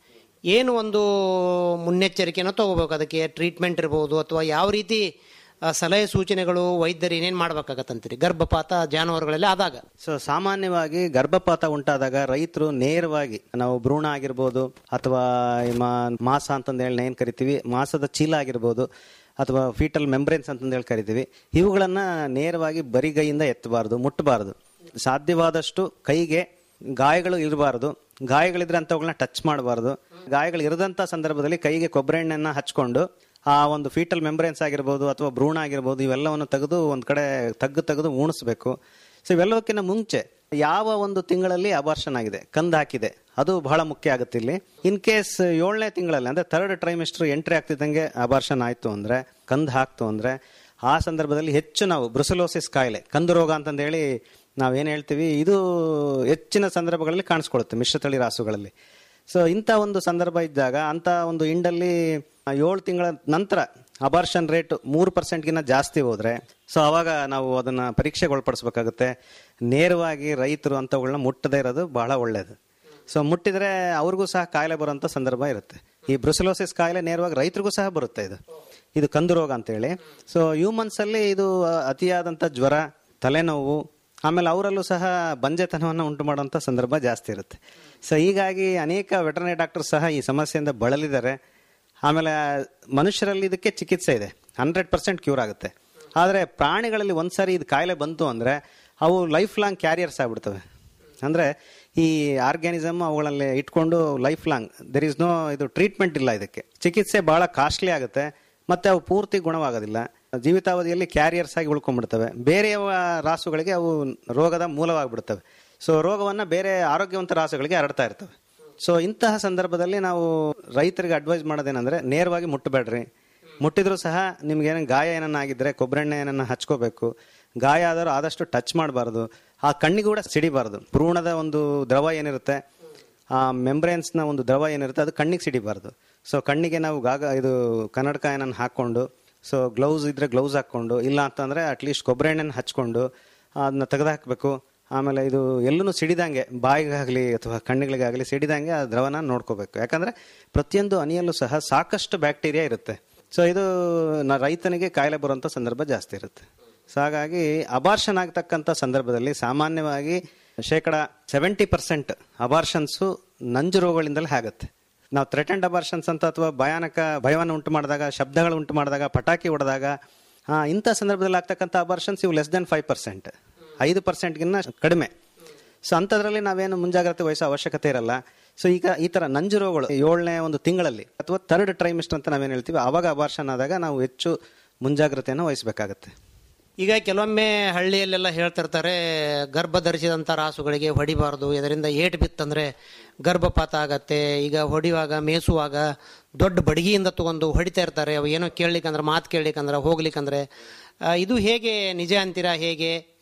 ಏನು ಒಂದು ಮುನ್ನೆಚ್ಚರಿಕೆನ ತಗೋಬೇಕು ಅದಕ್ಕೆ ಟ್ರೀಟ್ಮೆಂಟ್ ಇರ್ಬೋದು ಅಥವಾ ಯಾವ ರೀತಿ ಆ, ಸಲಹೆ ಸೂಚನೆಗಳು ವೈದ್ಯರು ಏನೇನು ಮಾಡ್ಬೇಕಾಗತ್ತಂತೀರಿ ಗರ್ಭಪಾತ ಜಾನುವಾರುಗಳಲ್ಲಿ ಆದಾಗ ಸೊ ಸಾಮಾನ್ಯವಾಗಿ ಗರ್ಭಪಾತ ಉಂಟಾದಾಗ ರೈತರು ನೇರವಾಗಿ ನಾವು ಭ್ರೂಣ ಆಗಿರ್ಬೋದು ಅಥವಾ ಈ ಮಾ- ಮಾಸ ಅಂತಂದು ಹೇಳಿ ಏನ್ ಕರಿತೀವಿ ಮಾಸದ ಚೀಲ ಆಗಿರ್ಬೋದು ಅಥವಾ ಫೀಟಲ್ ಮೆಂಬ್ರೇನ್ಸ್ ಅಂತಂದು ಹೇಳಿ ಕರಿತೀವಿ ಇವುಗಳನ್ನ ನೇರವಾಗಿ ಬರಿಗೈಯಿಂದ ಎತ್ತಬಾರ್ದು ಮುಟ್ಟಬಾರ್ದು ಸಾಧ್ಯವಾದಷ್ಟು ಕೈಗೆ ಗಾಯಗಳು ಇರಬಾರ್ದು ಗಾಯಗಳಿದ್ರೆ ಅಂಥವುಗಳನ್ನ ಟಚ್ ಮಾಡಬಾರ್ದು ಗಾಯಗಳು ಇರದಂಥ ಸಂದರ್ಭದಲ್ಲಿ ಕೈಗೆ ಕೊಬ್ಬರಿ ಎಣ್ಣೆನ ಹಚ್ಕೊಂಡು ಆ ಒಂದು ಫೀಟಲ್ ಮೆಂಬ್ರೇನ್ಸ್ ಆಗಿರ್ಬೋದು ಅಥವಾ ಭ್ರೂಣ ಆಗಿರ್ಬೋದು ಇವೆಲ್ಲವನ್ನು ತೆಗೆದು ಒಂದು ಕಡೆ ತಗ್ಗು ತೆಗೆದು ಉಣಿಸ್ಬೇಕು ಸೊ ಇವೆಲ್ಲಕ್ಕಿಂತ ಮುಂಚೆ ಯಾವ ಒಂದು ತಿಂಗಳಲ್ಲಿ ಅಬಾರ್ಷನ್ ಆಗಿದೆ ಕಂದು ಹಾಕಿದೆ ಅದು ಬಹಳ ಮುಖ್ಯ ಆಗುತ್ತೆ ಇಲ್ಲಿ ಇನ್ ಕೇಸ್ ಏಳನೇ ತಿಂಗಳಲ್ಲಿ ಅಂದ್ರೆ ಥರ್ಡ್ ಟ್ರೈಮಿಸ್ಟರ್ ಎಂಟ್ರಿ ಆಗ್ತಿದ್ದಂಗೆ ಅಬಾರ್ಷನ್ ಆಯ್ತು ಅಂದ್ರೆ ಕಂದು ಹಾಕ್ತು ಅಂದ್ರೆ ಆ ಸಂದರ್ಭದಲ್ಲಿ ಹೆಚ್ಚು ನಾವು ಬ್ರುಸಲೋಸಿಸ್ ಕಾಯಿಲೆ ಕಂದು ರೋಗ ಅಂತಂದೇಳಿ ನಾವೇನು ಹೇಳ್ತೀವಿ ಇದು ಹೆಚ್ಚಿನ ಸಂದರ್ಭಗಳಲ್ಲಿ ಕಾಣಿಸ್ಕೊಳ್ಳುತ್ತೆ ಮಿಶ್ರತಳಿ ರಾಸುಗಳಲ್ಲಿ ಸೊ ಇಂಥ ಒಂದು ಸಂದರ್ಭ ಇದ್ದಾಗ ಅಂಥ ಒಂದು ಇಂಡಲ್ಲಿ ಏಳು ತಿಂಗಳ ನಂತರ ಅಬಾರ್ಷನ್ ರೇಟ್ ಮೂರು ಪರ್ಸೆಂಟ್ಗಿನ್ನ ಜಾಸ್ತಿ ಹೋದ್ರೆ ಸೊ ಅವಾಗ ನಾವು ಅದನ್ನ ಪರೀಕ್ಷೆಗೆ ಒಳಪಡಿಸ್ಬೇಕಾಗುತ್ತೆ ನೇರವಾಗಿ ರೈತರು ಅಂಥವುಗಳನ್ನ ಮುಟ್ಟದೇ ಇರೋದು ಬಹಳ ಒಳ್ಳೆಯದು ಸೊ ಮುಟ್ಟಿದ್ರೆ ಅವ್ರಿಗೂ ಸಹ ಕಾಯಿಲೆ ಬರುವಂಥ ಸಂದರ್ಭ ಇರುತ್ತೆ ಈ ಬ್ರುಸಲೋಸಿಸ್ ಕಾಯಿಲೆ ನೇರವಾಗಿ ರೈತರಿಗೂ ಸಹ ಬರುತ್ತೆ ಇದು ಇದು ಕಂದು ರೋಗ ಅಂತೇಳಿ ಸೊ ಹ್ಯೂಮನ್ಸ್ ಅಲ್ಲಿ ಇದು ಅತಿಯಾದಂಥ ಜ್ವರ ತಲೆನೋವು ಆಮೇಲೆ ಅವರಲ್ಲೂ ಸಹ ಬಂಜೆತನವನ್ನು ಉಂಟು ಮಾಡುವಂಥ ಸಂದರ್ಭ ಜಾಸ್ತಿ ಇರುತ್ತೆ ಸೊ ಹೀಗಾಗಿ ಅನೇಕ ವೆಟರ್ನರಿ ಡಾಕ್ಟರ್ ಸಹ ಈ ಸಮಸ್ಯೆಯಿಂದ ಬಳಲಿದ್ದಾರೆ ಆಮೇಲೆ ಮನುಷ್ಯರಲ್ಲಿ ಇದಕ್ಕೆ ಚಿಕಿತ್ಸೆ ಇದೆ ಹಂಡ್ರೆಡ್ ಪರ್ಸೆಂಟ್ ಕ್ಯೂರ್ ಆಗುತ್ತೆ ಆದರೆ ಪ್ರಾಣಿಗಳಲ್ಲಿ ಒಂದ್ಸರಿ ಇದು ಕಾಯಿಲೆ ಬಂತು ಅಂದರೆ ಅವು ಲೈಫ್ ಲಾಂಗ್ ಕ್ಯಾರಿಯರ್ಸ್ ಆಗ್ಬಿಡ್ತವೆ ಅಂದರೆ ಈ ಆರ್ಗ್ಯಾನಿಸಮ್ ಅವುಗಳಲ್ಲಿ ಇಟ್ಕೊಂಡು life long there is no ಇದು ಟ್ರೀಟ್ಮೆಂಟ್ ಇಲ್ಲ ಇದಕ್ಕೆ ಚಿಕಿತ್ಸೆ ಬಹಳ ಕಾಸ್ಟ್ಲಿ ಆಗುತ್ತೆ ಮತ್ತೆ ಅವು ಪೂರ್ತಿ ಗುಣವಾಗೋದಿಲ್ಲ ಜೀವಿತಾವಧಿಯಲ್ಲಿ ಕ್ಯಾರಿಯರ್ಸ್ ಆಗಿ ಉಳ್ಕೊಂಡ್ಬಿಡ್ತವೆ ಬೇರೆ ರಾಸುಗಳಿಗೆ ಅವು ರೋಗದ ಮೂಲವಾಗ್ಬಿಡ್ತವೆ ಸೊ ರೋಗವನ್ನು ಬೇರೆ ಆರೋಗ್ಯವಂತ ರಾಸುಗಳಿಗೆ ಹರಡ್ತಾ ಇರ್ತವೆ ಸೊ ಇಂತಹ ಸಂದರ್ಭದಲ್ಲಿ ನಾವು ರೈತರಿಗೆ ಅಡ್ವೈಸ್ ಮಾಡೋದೇನೆಂದ್ರೆ ನೇರವಾಗಿ ಮುಟ್ಟಬೇಡ್ರಿ ಮುಟ್ಟಿದ್ರು ಸಹ ನಿಮ್ಗೆ ಏನೋ ಗಾಯ ಏನನ್ನ ಆಗಿದ್ರೆ ಕೊಬ್ಬರೆಣ್ಣೆ ಏನನ್ನ ಹಚ್ಕೋಬೇಕು ಗಾಯ ಆದರೂ ಆದಷ್ಟು ಟಚ್ ಮಾಡಬಾರ್ದು ಆ ಕಣ್ಣಿಗೆ ಕೂಡ ಸಿಡಿಬಾರ್ದು ಭ್ರೂಣದ ಒಂದು ದ್ರವ ಏನಿರುತ್ತೆ ಆ ಮೆಂಬ್ರೇನ್ಸ್ನ ಒಂದು ದ್ರವ ಏನಿರುತ್ತೆ ಅದು ಕಣ್ಣಿಗೆ ಸಿಡಿಬಾರ್ದು ಸೊ ಕಣ್ಣಿಗೆ ನಾವು ಗಾಗ ಇದು ಕನ್ನಡಕ ಏನನ್ನು ಹಾಕ್ಕೊಂಡು ಸೊ ಗ್ಲೌಸ್ ಇದ್ರೆ ಗ್ಲೌಸ್ ಹಾಕ್ಕೊಂಡು ಇಲ್ಲ ಅಂತಂದರೆ ಅಟ್ಲೀಸ್ಟ್ ಕೊಬ್ಬರಿ ಎಣ್ಣೆನ ಹಚ್ಕೊಂಡು ಅದನ್ನ ತೆಗೆದುಹಾಕಬೇಕು ಆಮೇಲೆ ಇದು ಎಲ್ಲೂ ಸಿಡಿದಂಗೆ ಬಾಯಿಗಾಗಲಿ ಅಥವಾ ಕಣ್ಣುಗಳಿಗಾಗಲಿ ಸಿಡಿದಂಗೆ ಆ ದ್ರವನ ನೋಡ್ಕೋಬೇಕು ಯಾಕಂದರೆ ಪ್ರತಿಯೊಂದು ಹನಿಯಲ್ಲೂ ಸಹ ಸಾಕಷ್ಟು ಬ್ಯಾಕ್ಟೀರಿಯಾ ಇರುತ್ತೆ ಸೊ ಇದು ನ- ರೈತನಿಗೆ ಕಾಯಿಲೆ ಬರುವಂಥ ಸಂದರ್ಭ ಜಾಸ್ತಿ ಇರುತ್ತೆ ಸೊ ಹಾಗಾಗಿ ಅಬಾರ್ಷನ್ ಆಗ್ತಕ್ಕಂಥ ಸಂದರ್ಭದಲ್ಲಿ ಸಾಮಾನ್ಯವಾಗಿ ಶೇಕಡ ಸೆವೆಂಟಿ ಪರ್ಸೆಂಟ್ ಅಬಾರ್ಷನ್ಸು ನಂಜು ರೋಗಗಳಿಂದಲೇ ಆಗುತ್ತೆ ನಾವು ಥ್ರೆಟೆಂಡ್ ಅಬಾರ್ಷನ್ಸ್ ಅಂತ ಅಥವಾ ಭಯಾನಕ ಭಯವನ್ನು ಉಂಟು ಮಾಡಿದಾಗ ಶಬ್ದಗಳು ಉಂಟು ಮಾಡಿದಾಗ ಪಟಾಕಿ ಹೊಡೆದಾಗ ಆ, ಇಂಥ ಸಂದರ್ಭದಲ್ಲಿ ಆಗ್ತಕ್ಕಂಥ ಅಬಾರ್ಷನ್ಸ್ ಇವು ಲೆಸ್ ದೆನ್ ಫೈವ್ ಪರ್ಸೆಂಟ್ ಐದು ಪರ್ಸೆಂಟ್ಗಿನ್ನ ಕಡಿಮೆ ಸೊ ಅಂಥದ್ರಲ್ಲಿ ನಾವೇನು ಮುಂಜಾಗ್ರತೆ ವಹಿಸೋ ಅವಶ್ಯಕತೆ ಇರಲ್ಲ ಸೊ ಈಗ ಈ ಥರ ನಂಜು ರೋಗಗಳು ಏಳನೇ ಒಂದು ತಿಂಗಳಲ್ಲಿ ಅಥವಾ ಥರ್ಡ್ ಟ್ರೈಮಿಸ್ಟರ್ ಅಂತ ನಾವೇನು ಹೇಳ್ತೀವಿ ಅವಾಗ ಅಬಾರ್ಷನ್ ಆದಾಗ ನಾವು ಹೆಚ್ಚು ಮುಂಜಾಗ್ರತೆಯನ್ನು ವಹಿಸಬೇಕಾಗತ್ತೆ ಈಗ ಕೆಲವೊಮ್ಮೆ ಹಳ್ಳಿಯಲ್ಲೆಲ್ಲ ಹೇಳ್ತಿರ್ತಾರೆ ಗರ್ಭ ಧರಿಸಿದಂಥ ರಾಸುಗಳಿಗೆ ಹೊಡಿಬಾರ್ದು ಇದರಿಂದ ಏಟು ಬಿತ್ತಂದ್ರೆ ಗರ್ಭಪಾತ ಆಗತ್ತೆ ಈಗ ಹೊಡಿಯುವಾಗ ಮೇಸುವಾಗ ದೊಡ್ಡ ಬಡಗಿಯಿಂದ ತಗೊಂಡು ಹೊಡಿತಾ ಇರ್ತಾರೆ ಅವು ಏನೋ ಕೇಳಲಿಕ್ಕಂದ್ರೆ ಮಾತು ಕೇಳಲಿಕ್ಕಂದ್ರೆ ಹೋಗ್ಲಿಕ್ಕಂದ್ರೆ ಆ, ಇದು ಹೇಗೆ ನಿಜ ಅಂತೀರಾ ಹೇಗೆ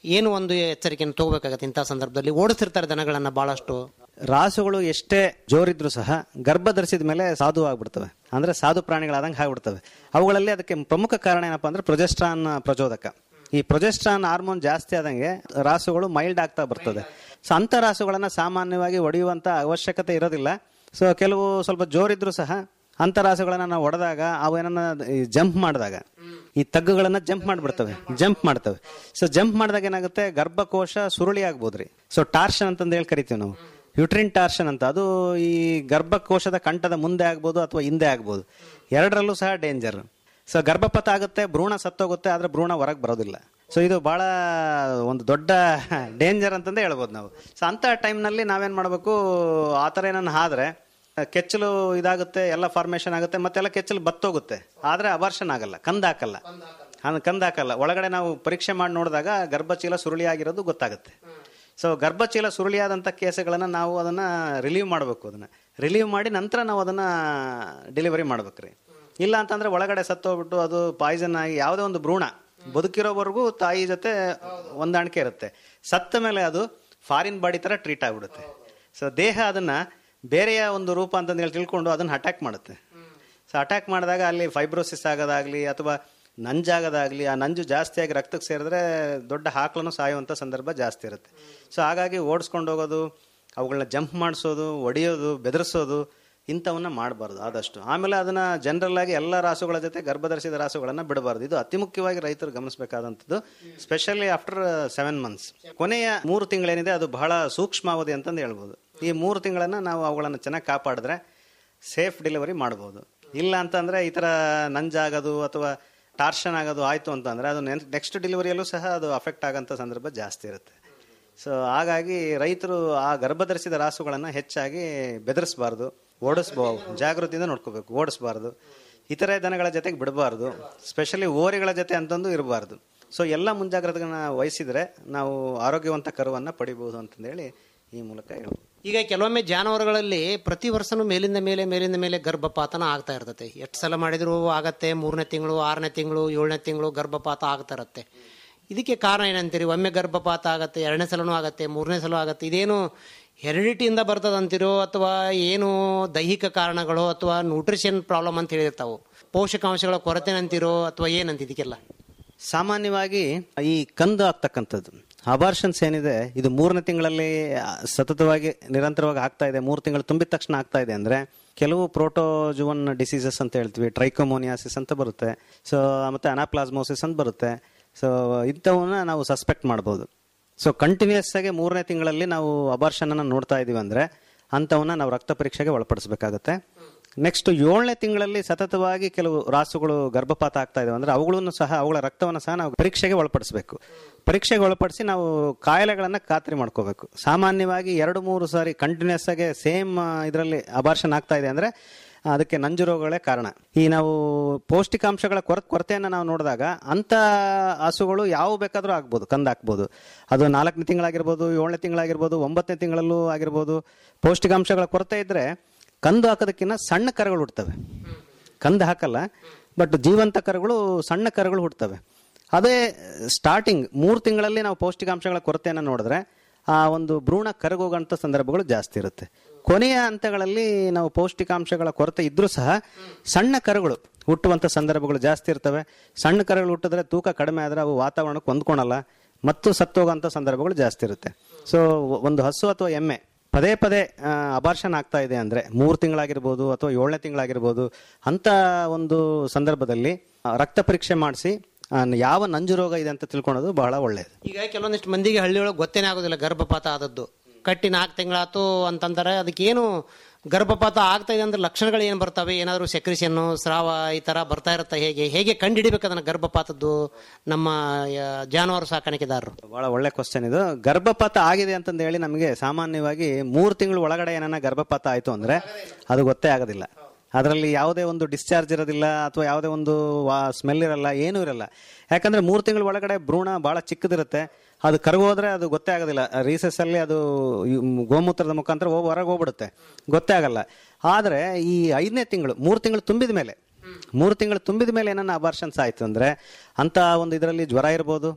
ಏನು ಒಂದು ಎಚ್ಚರಿಕೆಯನ್ನು ತಗೋಬೇಕಾಗತ್ತೆ ಇಂಥ ಸಂದರ್ಭದಲ್ಲಿ ಓಡಿಸ್ತಿರ್ತಾರೆ ದನಗಳನ್ನ ಬಹಳಷ್ಟು ರಾಸುಗಳು ಎಷ್ಟೇ ಜೋರಿದ್ರು ಸಹ ಗರ್ಭ ಧರಿಸಿದ ಮೇಲೆ ಸಾಧು ಆಗ್ಬಿಡ್ತವೆ ಅಂದ್ರೆ ಸಾಧು ಪ್ರಾಣಿಗಳಾದಂಗೆ ಆಗ್ಬಿಡ್ತವೆ ಅವುಗಳಲ್ಲಿ ಅದಕ್ಕೆ ಪ್ರಮುಖ ಕಾರಣ ಏನಪ್ಪಾ ಅಂದ್ರೆ ಪ್ರೊಜೆಸ್ಟ್ರಾನ್ ಪ್ರಚೋದಕ ಈ ಪ್ರೊಜೆಸ್ಟ್ರಾನ್ ಹಾರ್ಮೋನ್ ಜಾಸ್ತಿ ಆದಂಗೆ ರಾಸುಗಳು ಮೈಲ್ಡ್ ಆಗ್ತಾ ಬರ್ತದೆ ಸೊ ಅಂತ ರಾಸುಗಳನ್ನ ಸಾಮಾನ್ಯವಾಗಿ ಹೊಡೆಯುವಂತ ಅವಶ್ಯಕತೆ ಇರೋದಿಲ್ಲ ಸೊ ಕೆಲವು ಸ್ವಲ್ಪ ಜೋರಿದ್ರು ಸಹ ಅಂತ ರಾಸುಗಳನ್ನ ನಾವು ಹೊಡೆದಾಗ ಅವು ಏನನ್ನ ಜಂಪ್ ಮಾಡಿದಾಗ ಈ ತಗ್ಗುಗಳನ್ನ ಜಂಪ್ ಮಾಡಿಬಿಡ್ತವೆ ಜಂಪ್ ಮಾಡ್ತವೆ ಸೊ ಜಂಪ್ ಮಾಡಿದಾಗ ಏನಾಗುತ್ತೆ ಗರ್ಭಕೋಶ ಸುರುಳಿ ಆಗ್ಬೋದ್ರಿ ಸೊ ಟಾರ್ಷನ್ ಅಂತಂದು ಹೇಳಿ ಕರಿತೀವಿ ನಾವು ಯುಟ್ರಿನ್ ಟಾರ್ಷನ್ ಅಂತ ಅದು ಈ ಗರ್ಭಕೋಶದ ಕಂಠದ ಮುಂದೆ ಆಗ್ಬೋದು ಅಥವಾ ಹಿಂದೆ ಆಗ್ಬೋದು ಎರಡರಲ್ಲೂ ಸಹ ಡೇಂಜರ್ ಸೊ ಗರ್ಭಪಾತ ಆಗುತ್ತೆ ಭ್ರೂಣ ಸತ್ತೋಗುತ್ತೆ ಆದ್ರೆ ಭ್ರೂಣ ಹೊರಗೆ ಬರೋದಿಲ್ಲ ಸೊ ಇದು ಬಹಳ ಒಂದು ದೊಡ್ಡ ಡೇಂಜರ್ ಅಂತಂದೇ ಹೇಳ್ಬೋದು ನಾವು ಸೊ ಅಂತ ಟೈಮ್ನಲ್ಲಿ ನಾವೇನ್ ಮಾಡಬೇಕು ಆ ಥರ ಏನನ್ನ ಆದ್ರೆ ಕೆಚ್ಚಲು ಇದಾಗುತ್ತೆ ಎಲ್ಲ ಫಾರ್ಮೇಶನ್ ಆಗುತ್ತೆ ಮತ್ತೆಲ್ಲ ಕೆಚ್ಚಲು ಬತ್ತೋಗುತ್ತೆ ಆದ್ರೆ ಅಬರ್ಷನ್ ಆಗಲ್ಲ ಕಂದ ಹಾಕಲ್ಲ ಹಂಗ್ ಕಂದ ಹಾಕಲ್ಲ ಒಳಗಡೆ ನಾವು ಪರೀಕ್ಷೆ ಮಾಡಿ ನೋಡಿದಾಗ ಗರ್ಭಚೀಲ ಸುರುಳಿ ಆಗಿರೋದು ಗೊತ್ತಾಗುತ್ತೆ ಸೊ ಗರ್ಭಚೀಲ ಸುರುಳಿಯಾದಂಥ ಕೇಸುಗಳನ್ನು ನಾವು ಅದನ್ನ ರಿಲೀವ್ ಮಾಡಬೇಕು ಅದನ್ನ ರಿಲೀವ್ ಮಾಡಿ ನಂತರ ನಾವು ಅದನ್ನ ಡೆಲಿವರಿ ಮಾಡ್ಬೇಕ್ರಿ ಇಲ್ಲ ಅಂತಂದ್ರೆ ಒಳಗಡೆ ಸತ್ತೋಗ್ಬಿಟ್ಟು ಅದು ಪಾಯ್ಸನ್ ಆಗಿ ಯಾವುದೇ ಒಂದು ಭ್ರೂಣ ಬದುಕಿರೋವರೆಗೂ ತಾಯಿ ಜೊತೆ ಹೊಂದಾಣಿಕೆ ಇರುತ್ತೆ ಸತ್ತ ಮೇಲೆ ಅದು ಫಾರಿನ್ ಬಾಡಿ ತರ ಟ್ರೀಟ್ ಆಗ್ಬಿಡುತ್ತೆ ಸೊ ದೇಹ ಅದನ್ನ ಬೇರೆಯ ಒಂದು ರೂಪ ಅಂತಂದು ಹೇಳಿ ತಿಳ್ಕೊಂಡು ಅದನ್ನ ಅಟ್ಯಾಕ್ ಮಾಡುತ್ತೆ ಸೊ ಅಟ್ಯಾಕ್ ಮಾಡಿದಾಗ ಅಲ್ಲಿ ಫೈಬ್ರೋಸಿಸ್ ಆಗೋದಾಗ್ಲಿ ಅಥವಾ ನಂಜಾಗೋದಾಗ್ಲಿ ಆ ನಂಜು ಜಾಸ್ತಿಯಾಗಿ ರಕ್ತಕ್ಕೆ ಸೇರಿದ್ರೆ ದೊಡ್ಡ ಹಾಕ್ಲನ್ನು ಸಾಯುವಂಥ ಸಂದರ್ಭ ಜಾಸ್ತಿ ಇರುತ್ತೆ ಸೊ ಹಾಗಾಗಿ ಓಡಿಸ್ಕೊಂಡು ಹೋಗೋದು ಅವುಗಳನ್ನ ಜಂಪ್ ಮಾಡಿಸೋದು ಒಡೆಯೋದು ಬೆದರಿಸೋದು ಇಂಥವನ್ನ ಮಾಡಬಾರ್ದು ಆದಷ್ಟು ಆಮೇಲೆ ಅದನ್ನ ಜನರಲ್ ಆಗಿ ಎಲ್ಲ ರಾಸುಗಳ ಜೊತೆ ಗರ್ಭಧರಿಸಿದ ರಾಸುಗಳನ್ನ ಬಿಡಬಾರ್ದು ಇದು ಅತಿ ಮುಖ್ಯವಾಗಿ ರೈತರು ಗಮನಿಸಬೇಕಾದಂಥದ್ದು ಸ್ಪೆಷಲಿ ಆಫ್ಟರ್ ಸೆವೆನ್ ಮಂತ್ಸ್ ಕೊನೆಯ ಮೂರು ತಿಂಗಳೇನಿದೆ ಅದು ಬಹಳ ಸೂಕ್ಷ್ಮಾವಧಿ ಅಂತಂದು ಹೇಳ್ಬೋದು ಈ ಮೂರು ತಿಂಗಳನ್ನ ನಾವು ಅವುಗಳನ್ನು ಚೆನ್ನಾಗಿ ಕಾಪಾಡಿದ್ರೆ ಸೇಫ್ ಡೆಲಿವರಿ ಮಾಡ್ಬೋದು ಇಲ್ಲ ಅಂತಂದ್ರೆ ಈ ಥರ ನಂಜಾಗೋದು ಅಥವಾ ಟಾರ್ಷನ್ ಆಗೋದು ಆಯಿತು ಅಂತಂದ್ರೆ ಅದು ನೆಕ್ಸ್ಟ್ ಡೆಲಿವರಿಯಲ್ಲೂ ಸಹ ಅದು ಅಫೆಕ್ಟ್ ಆಗೋಂಥ ಸಂದರ್ಭ ಜಾಸ್ತಿ ಇರುತ್ತೆ ಸೊ ಹಾಗಾಗಿ ರೈತರು ಆ ಗರ್ಭಧರಿಸಿದ ರಾಸುಗಳನ್ನು ಹೆಚ್ಚಾಗಿ ಬೆದರಿಸಬಾರ್ದು ಓಡಿಸ್ಬೋದು ಜಾಗೃತಿಯಿಂದ ನೋಡ್ಕೋಬೇಕು ಓಡಿಸ್ಬಾರ್ದು ಇತರೆ ದನಗಳ ಜೊತೆಗೆ ಬಿಡಬಾರ್ದು ಸ್ಪೆಷಲಿ ಓರಿಗಳ ಜೊತೆ ಅಂತಂದು ಇರಬಾರ್ದು ಸೊ ಎಲ್ಲ ಮುಂಜಾಗ್ರತೆಗಳನ್ನ ವಹಿಸಿದ್ರೆ ನಾವು ಆರೋಗ್ಯವಂತ ಕರುವನ್ನು ಪಡಿಬಹುದು ಅಂತಂದೇಳಿ ಈ ಮೂಲಕ ಹೇಳ್ಬೋದು ಈಗ ಕೆಲವೊಮ್ಮೆ ಜಾನುವಾರುಗಳಲ್ಲಿ ಪ್ರತಿ ವರ್ಷನೂ ಮೇಲಿಂದ ಮೇಲೆ ಮೇಲಿಂದ ಮೇಲೆ ಗರ್ಭಪಾತನ ಆಗ್ತಾ ಇರ್ತತೆ ಎಷ್ಟು ಸಲ ಮಾಡಿದ್ರು ಆಗತ್ತೆ ಮೂರನೇ ತಿಂಗಳು ಆರನೇ ತಿಂಗಳು ಏಳನೇ ತಿಂಗಳು ಗರ್ಭಪಾತ ಆಗ್ತಾ ಇರತ್ತೆ ಇದಕ್ಕೆ ಕಾರಣ ಏನಂತೀರಿ ಒಮ್ಮೆ ಗರ್ಭಪಾತ ಆಗತ್ತೆ ಎರಡನೇ ಸಲನೂ ಆಗತ್ತೆ ಮೂರನೇ ಸಲ ಆಗತ್ತೆ ಇದೇನು ಹೆರಿಡಿಟಿಯಿಂದ ಬರ್ತದಂತೀರೋ ಅಥವಾ ಏನು ದೈಹಿಕ ಕಾರಣಗಳು ಅಥವಾ ನ್ಯೂಟ್ರಿಷನ್ ಪ್ರಾಬ್ಲಮ್ ಅಂತ ಹೇಳಿರ್ತಾವು ಪೋಷಕಾಂಶಗಳ ಕೊರತೆ ಅಂತೀರೋ ಅಥವಾ ಏನಂತ ಇದಕ್ಕೆಲ್ಲ ಸಾಮಾನ್ಯವಾಗಿ ಈ ಕಂದು ಆಗ್ತಕ್ಕಂಥದ್ದು ಅಬಾರ್ಷನ್ಸ್ ಏನಿದೆ ಇದು ಮೂರನೇ ತಿಂಗಳಲ್ಲಿ ಆ, ಸತತವಾಗಿ ನಿರಂತರವಾಗಿ ಆಗ್ತಾ ಇದೆ ಮೂರು ತಿಂಗಳು ತುಂಬಿದ ತಕ್ಷಣ ಆಗ್ತಾ ಇದೆ ಅಂದ್ರೆ ಕೆಲವು ಪ್ರೋಟೋಜುವನ್ ಡಿಸೀಸಸ್ ಅಂತ ಹೇಳ್ತೀವಿ ಟ್ರೈಕೋಮೋನಿಯಾಸಿಸ್ ಅಂತ ಬರುತ್ತೆ ಸೊ ಮತ್ತೆ ಅನಾಪ್ಲಾಸ್ಮೋಸಿಸ್ ಅಂತ ಬರುತ್ತೆ ಸೊ ಇಂಥವನ್ನ ನಾವು ಸಸ್ಪೆಕ್ಟ್ ಮಾಡ್ಬೋದು ಸೊ ಕಂಟಿನ್ಯೂಸ್ ಆಗಿ ಮೂರನೇ ತಿಂಗಳಲ್ಲಿ ನಾವು ಅಬಾರ್ಷನ್ ಅನ್ನ ನೋಡ್ತಾ ಇದೀವಿ ಅಂದ್ರೆ ಅಂಥವನ್ನ ನಾವು ರಕ್ತ ಪರೀಕ್ಷೆಗೆ ಒಳಪಡಿಸಬೇಕಾಗತ್ತೆ ನೆಕ್ಸ್ಟ್ ಏಳನೇ ತಿಂಗಳಲ್ಲಿ ಸತತವಾಗಿ ಕೆಲವು ರಾಸುಗಳು ಗರ್ಭಪಾತ ಆಗ್ತಾ ಇದಾವೆ ಅಂದ್ರೆ ಅವುಗಳನ್ನು ಸಹ ಅವುಗಳ ರಕ್ತವನ್ನು ಸಹ ನಾವು ಪರೀಕ್ಷೆಗೆ ಒಳಪಡಿಸಬೇಕು ಪರೀಕ್ಷೆಗೆ ಒಳಪಡಿಸಿ ನಾವು ಕಾಯಿಲೆಗಳನ್ನ ಖಾತ್ರಿ ಮಾಡ್ಕೋಬೇಕು ಸಾಮಾನ್ಯವಾಗಿ ಎರಡು ಮೂರು ಸಾರಿ ಕಂಟಿನ್ಯೂಸ್ ಆಗಿ ಸೇಮ್ ಇದರಲ್ಲಿ ಅಬಾರ್ಷನ್ ಆಗ್ತಾ ಇದೆ ಅಂದ್ರೆ ಅದಕ್ಕೆ ನಂಜು ರೋಗಗಳೇ ಕಾರಣ ಈ ನಾವು ಪೌಷ್ಟಿಕಾಂಶಗಳ ಕೊರ ಕೊರತೆಯನ್ನು ನಾವು ನೋಡಿದಾಗ ಅಂತ ಹಸುಗಳು ಯಾವ ಬೇಕಾದರೂ ಆಗ್ಬೋದು ಕಂದು ಹಾಕ್ಬೋದು ಅದು ನಾಲ್ಕನೇ ತಿಂಗಳಾಗಿರ್ಬೋದು ಏಳನೇ ತಿಂಗಳಾಗಿರ್ಬೋದು ಒಂಬತ್ತನೇ ತಿಂಗಳಲ್ಲೂ ಆಗಿರ್ಬೋದು ಪೌಷ್ಟಿಕಾಂಶಗಳ ಕೊರತೆ ಇದ್ರೆ ಕಂದು ಹಾಕೋದಕ್ಕಿಂತ ಸಣ್ಣ ಕರುಗಳು ಹುಡ್ತವೆ ಕಂದು ಹಾಕಲ್ಲ ಬಟ್ ಜೀವಂತ ಕರುಗಳು ಸಣ್ಣ ಕರುಗಳು ಹುಡ್ತವೆ ಅದೇ ಸ್ಟಾರ್ಟಿಂಗ್ ಮೂರು ತಿಂಗಳಲ್ಲಿ ನಾವು ಪೌಷ್ಟಿಕಾಂಶಗಳ ಕೊರತೆಯನ್ನು ನೋಡಿದ್ರೆ ಆ ಒಂದು ಭ್ರೂಣ ಕರಗೋಗಂತ ಸಂದರ್ಭಗಳು ಜಾಸ್ತಿ ಇರುತ್ತೆ ಕೊನೆಯ ಹಂತಗಳಲ್ಲಿ ನಾವು ಪೌಷ್ಟಿಕಾಂಶಗಳ ಕೊರತೆ ಇದ್ರೂ ಸಹ ಸಣ್ಣ ಕರುಗಳು ಹುಟ್ಟುವಂಥ ಸಂದರ್ಭಗಳು ಜಾಸ್ತಿ ಇರ್ತವೆ ಸಣ್ಣ ಕರುಗಳು ಹುಟ್ಟಿದ್ರೆ ತೂಕ ಕಡಿಮೆ ಆದರೆ ಅವು ವಾತಾವರಣಕ್ಕೆ ಹೊಂದ್ಕೊಳಲ್ಲ ಮತ್ತು ಸತ್ತೋಗಂಥ ಸಂದರ್ಭಗಳು ಜಾಸ್ತಿ ಇರುತ್ತೆ ಸೊ ಒಂದು ಹಸು ಅಥವಾ ಎಮ್ಮೆ ಪದೇ ಪದೇ ಅಬಾರ್ಷನ್ ಆಗ್ತಾ ಇದೆ ಅಂದ್ರೆ ಮೂರು ತಿಂಗಳಾಗಿರ್ಬೋದು ಅಥವಾ ಏಳನೇ ತಿಂಗಳಾಗಿರ್ಬೋದು ಅಂತ ಒಂದು ಸಂದರ್ಭದಲ್ಲಿ ಆ, ರಕ್ತ ಪರೀಕ್ಷೆ ಮಾಡಿಸಿ ಯಾವ ನಂಜು ರೋಗ ಇದೆ ಅಂತ ತಿಳ್ಕೊಳೋದು ಬಹಳ ಒಳ್ಳೆಯದು ಈಗ ಕೆಲವೊಂದಿಷ್ಟು ಮಂದಿಗೆ ಹಳ್ಳಿಯೊಳಗೆ ಗೊತ್ತೇನೆ ಆಗೋದಿಲ್ಲ ಗರ್ಭಪಾತ ಆದದ್ದು ಕಟ್ಟಿ ನಾಲ್ಕು ತಿಂಗಳಾತು ಅಂತಂತಾರೆ ಅದಕ್ಕೇನು ಗರ್ಭಪಾತ ಆಗ್ತಾ ಇದೆ ಅಂದ್ರೆ ಲಕ್ಷಣಗಳು ಏನು ಬರ್ತವೆ ಏನಾದರೂ ಸೆಕ್ರಿಷನ್ನು ಸ್ರಾವ ಈ ತರ ಬರ್ತಾ ಇರುತ್ತೆ ಹೇಗೆ ಹೇಗೆ ಕಂಡುಹಿಡಿಬೇಕು ಅದನ್ನ ಗರ್ಭಪಾತದ್ದು ನಮ್ಮ ಆ, ಜಾನುವಾರು ಸಾಕಾಣಿಕೆದಾರರು ಬಹಳ ಒಳ್ಳೆ ಕ್ವಶನ್ ಇದು ಗರ್ಭಪಾತ ಆಗಿದೆ ಅಂತಂದು ಹೇಳಿ ನಮಗೆ ಸಾಮಾನ್ಯವಾಗಿ ಮೂರು ತಿಂಗಳು ಒಳಗಡೆ ಏನನ್ನ ಗರ್ಭಪಾತ ಆಯ್ತು ಅಂದ್ರೆ ಅದು ಗೊತ್ತೇ ಆಗೋದಿಲ್ಲ ಅದರಲ್ಲಿ ಯಾವುದೇ ಒಂದು ಡಿಸ್ಚಾರ್ಜ್ ಇರೋದಿಲ್ಲ ಅಥವಾ ಯಾವುದೇ ಒಂದು ಸ್ಮೆಲ್ ಇರಲ್ಲ ಏನೂ ಇರಲ್ಲ ಯಾಕಂದ್ರೆ ಮೂರು ತಿಂಗಳ ಒಳಗಡೆ ಭ್ರೂಣ ಬಹಳ ಚಿಕ್ಕದಿರುತ್ತೆ ಅದು ಕರಗೋದ್ರೆ ಅದು ಗೊತ್ತೇ ಆಗೋದಿಲ್ಲ ರೀಸೆಸ್ ಅಲ್ಲಿ ಅದು ಈ ಗೋಮೂತ್ರದ ಮುಖಾಂತರ ಹೋಗಿ ಹೊರಗೆ ಹೋಗ್ಬಿಡುತ್ತೆ ಗೊತ್ತೇ ಆಗಲ್ಲ ಆದ್ರೆ ಈ ಐದನೇ ತಿಂಗಳು ಮೂರು ತಿಂಗಳು ತುಂಬಿದ ಮೇಲೆ ಮೂರು ತಿಂಗಳು ತುಂಬಿದ ಮೇಲೆ ಏನನ್ನ ಅಬಾರ್ಷನ್ಸ್ ಆಯ್ತು ಅಂದ್ರೆ ಅಂತ ಒಂದು ಇದರಲ್ಲಿ ಜ್ವರ ಇರ್ಬೋದು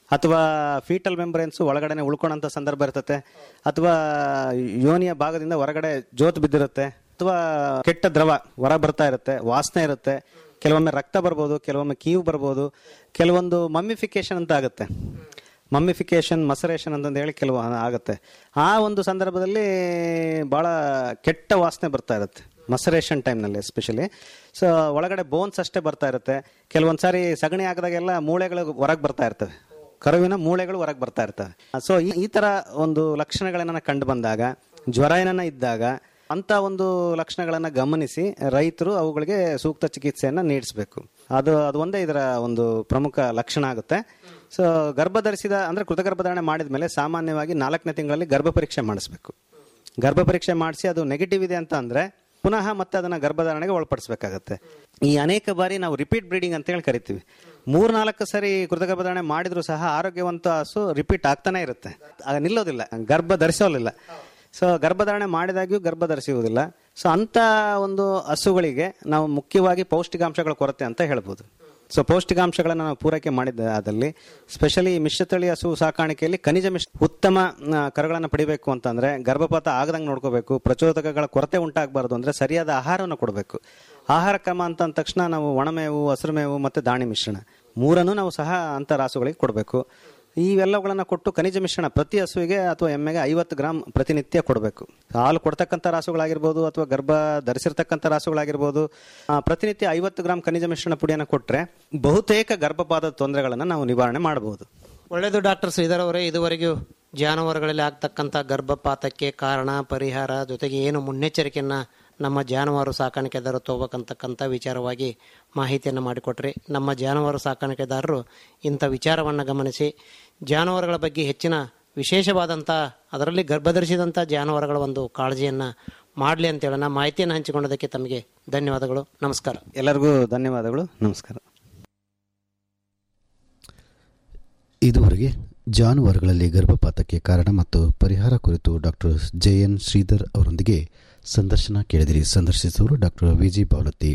ಅಥವಾ ಫೀಟಲ್ ಮೆಂಬ್ರೇನ್ಸ್ ಒಳಗಡೆನೆ ಉಳ್ಕೊಳಂತ ಸಂದರ್ಭ ಇರ್ತತೆ ಅಥವಾ ಯೋನಿಯ ಭಾಗದಿಂದ ಹೊರಗಡೆ ಜೋತ್ ಬಿದ್ದಿರುತ್ತೆ ಅಥವಾ ಕೆಟ್ಟ ದ್ರವ ಹೊರ ಬರ್ತಾ ಇರುತ್ತೆ ವಾಸನೆ ಇರುತ್ತೆ ಕೆಲವೊಮ್ಮೆ ರಕ್ತ ಬರ್ಬೋದು ಕೆಲವೊಮ್ಮೆ ಕೀವು ಬರ್ಬೋದು ಕೆಲವೊಂದು ಮಮ್ಮಿಫಿಕೇಶನ್ ಅಂತ ಆಗುತ್ತೆ ಮಮ್ಮಿಫಿಕೇಶನ್ ಮಸರೇಷನ್ ಅಂತಂದು ಹೇಳಿ ಕೆಲವು ಆಗುತ್ತೆ ಆ ಒಂದು ಸಂದರ್ಭದಲ್ಲಿ ಭಾಳ ಕೆಟ್ಟ ವಾಸನೆ ಬರ್ತಾ ಇರುತ್ತೆ ಮಸರೇಷನ್ ಟೈಮ್ನಲ್ಲಿ ಎಸ್ಪೆಷಲಿ ಸೊ ಒಳಗಡೆ ಬೋನ್ಸ್ ಅಷ್ಟೇ ಬರ್ತಾ ಇರುತ್ತೆ ಕೆಲವೊಂದು ಸಾರಿ ಸಗಣಿ ಹಾಕಿದಾಗೆಲ್ಲ ಮೂಳೆಗಳು ಹೊರಗೆ ಬರ್ತಾ ಇರ್ತವೆ ಕರುವಿನ ಮೂಳೆಗಳು ಹೊರಗೆ ಬರ್ತಾ ಇರ್ತವೆ ಸೊ ಈ ಈ ಥರ ಒಂದು ಲಕ್ಷಣಗಳನ್ನ ಕಂಡು ಬಂದಾಗ ಜ್ವರ ಏನನ್ನ ಇದ್ದಾಗ ಅಂತ ಒಂದು ಲಕ್ಷಣಗಳನ್ನು ಗಮನಿಸಿ ರೈತರು ಅವುಗಳಿಗೆ ಸೂಕ್ತ ಚಿಕಿತ್ಸೆಯನ್ನು ನೀಡಿಸಬೇಕು ಅದು ಅದು ಒಂದೇ ಇದರ ಒಂದು ಪ್ರಮುಖ ಲಕ್ಷಣ ಆಗುತ್ತೆ ಸೊ ಗರ್ಭ ಧರಿಸಿದ ಅಂದರೆ ಕೃತಗರ್ಭಧಾರಣೆ ಮಾಡಿದ ಮೇಲೆ ಸಾಮಾನ್ಯವಾಗಿ ನಾಲ್ಕನೇ ತಿಂಗಳಲ್ಲಿ ಗರ್ಭ ಪರೀಕ್ಷೆ ಮಾಡಿಸ್ಬೇಕು ಗರ್ಭ ಪರೀಕ್ಷೆ ಮಾಡಿಸಿ ಅದು ನೆಗೆಟಿವ್ ಇದೆ ಅಂತ ಅಂದರೆ ಪುನಃ ಮತ್ತೆ ಅದನ್ನು ಗರ್ಭಧಾರಣೆಗೆ ಒಳಪಡಿಸಬೇಕಾಗತ್ತೆ ಈ ಅನೇಕ ಬಾರಿ ನಾವು ರಿಪೀಟ್ ಬ್ರೀಡಿಂಗ್ ಅಂತ ಹೇಳಿ ಕರಿತೀವಿ ಮೂರ್ನಾಲ್ಕು ಸರಿ ಕೃತಗರ್ಭಧಾರಣೆ ಮಾಡಿದ್ರು ಸಹ ಆರೋಗ್ಯವಂತ ಹಸು ರಿಪೀಟ್ ಆಗ್ತಾನೆ ಇರುತ್ತೆ ಆಗ ನಿಲ್ಲೋದಿಲ್ಲ ಗರ್ಭ ಧರಿಸೋಲಿಲ್ಲ ಸೊ ಗರ್ಭಧಾರಣೆ ಮಾಡಿದಾಗ್ಯೂ ಗರ್ಭ ಧರಿಸುವುದಿಲ್ಲ ಸೊ ಅಂಥ ಒಂದು ಹಸುಗಳಿಗೆ ನಾವು ಮುಖ್ಯವಾಗಿ ಪೌಷ್ಟಿಕಾಂಶಗಳ ಕೊರತೆ ಅಂತ ಹೇಳ್ಬೋದು ಸೊ ಪೌಷ್ಟಿಕಾಂಶಗಳನ್ನು ನಾವು ಪೂರೈಕೆ ಮಾಡಿದ್ದ ಅದಲ್ಲಿ ಸ್ಪೆಷಲಿ ಮಿಶ್ರತಳಿ ಹಸು ಸಾಕಾಣಿಕೆಯಲ್ಲಿ ಖನಿಜ ಮಿಶ್ರ ಉತ್ತಮ ಆ, ಕರುಗಳನ್ನು ಪಡಿಬೇಕು ಅಂತಂದ್ರೆ ಗರ್ಭಪಾತ ಆಗದಂಗೆ ನೋಡ್ಕೋಬೇಕು ಪ್ರಚೋದಕಗಳ ಕೊರತೆ ಉಂಟಾಗಬಾರ್ದು ಅಂದ್ರೆ ಸರಿಯಾದ ಆಹಾರವನ್ನು ಕೊಡಬೇಕು ಆಹಾರ ಕ್ರಮ ಅಂತ ಅಂದ ತಕ್ಷಣ ನಾವು ಒಣಮೇವು ಹಸಿರು ಮೇವು ಮತ್ತು ದಾಣಿ ಮಿಶ್ರಣ ಮೂರನ್ನು ನಾವು ಸಹ ಅಂಥ ರಾಸುಗಳಿಗೆ ಕೊಡಬೇಕು ಇವೆಲ್ಲವುಗಳನ್ನು ಕೊಟ್ಟು ಖನಿಜ ಮಿಶ್ರಣ ಪ್ರತಿ ಹಸುವಿಗೆ ಅಥವಾ ಎಮ್ಮೆಗೆ ಐವತ್ತು ಗ್ರಾಮ್ ಪ್ರತಿನಿತ್ಯ ಕೊಡಬೇಕು ಹಾಲು ಕೊಡ್ತಕ್ಕಂಥ ರಾಸುಗಳಾಗಿರ್ಬೋದು ಅಥವಾ ಗರ್ಭ ಧರಿಸಿರ್ತಕ್ಕಂಥ ರಾಸುಗಳಾಗಿರ್ಬೋದು ಆ, ಪ್ರತಿನಿತ್ಯ ಐವತ್ತು ಗ್ರಾಮ್ ಖನಿಜ ಮಿಶ್ರಣ ಪುಡಿಯನ್ನು ಕೊಟ್ಟರೆ ಬಹುತೇಕ ಗರ್ಭಪಾತದ ತೊಂದರೆಗಳನ್ನು ನಾವು ನಿವಾರಣೆ ಮಾಡಬಹುದು ಒಳ್ಳೆಯದು ಡಾಕ್ಟರ್ ಶ್ರೀಧರ್ ಅವರೇ ಇದುವರೆಗೂ ಜಾನುವಾರುಗಳಲ್ಲಿ ಆಗ್ತಕ್ಕಂಥ ಗರ್ಭಪಾತಕ್ಕೆ ಕಾರಣ ಪರಿಹಾರ ಜೊತೆಗೆ ಏನು ಮುನ್ನೆಚ್ಚರಿಕೆಯನ್ನು ನಮ್ಮ ಜಾನುವಾರು ಸಾಕಾಣಿಕೆದಾರರು ತಗೋಬೇಕಂತಕ್ಕಂಥ ವಿಚಾರವಾಗಿ ಮಾಹಿತಿಯನ್ನು ಮಾಡಿಕೊಟ್ರಿ ನಮ್ಮ ಜಾನುವಾರು ಸಾಕಾಣಿಕೆದಾರರು ಇಂಥ ವಿಚಾರವನ್ನು ಗಮನಿಸಿ ಜಾನುವಾರುಗಳ ಬಗ್ಗೆ ಹೆಚ್ಚಿನ ವಿಶೇಷವಾದಂಥ ಅದರಲ್ಲಿ ಗರ್ಭಧರಿಸಿದಂಥ ಜಾನುವಾರುಗಳ ಒಂದು ಕಾಳಜಿಯನ್ನು ಮಾಡಲಿ ಅಂತೇಳೋಣ ಮಾಹಿತಿಯನ್ನು ಹಂಚಿಕೊಂಡದಕ್ಕೆ ತಮಗೆ ಧನ್ಯವಾದಗಳು ನಮಸ್ಕಾರ ಎಲ್ಲರಿಗೂ ಧನ್ಯವಾದಗಳು ನಮಸ್ಕಾರ ಇದುವರೆಗೆ ಜಾನುವಾರುಗಳಲ್ಲಿ ಗರ್ಭಪಾತಕ್ಕೆ ಕಾರಣ ಮತ್ತು ಪರಿಹಾರ ಕುರಿತು ಡಾಕ್ಟರ್ ಜೆ ಎನ್ ಶ್ರೀಧರ್ ಅವರೊಂದಿಗೆ ಸಂದರ್ಶನ ಕೇಳಿದಿರಿ ಸಂದರ್ಶಿಸುವರು doctor VG Bavalatti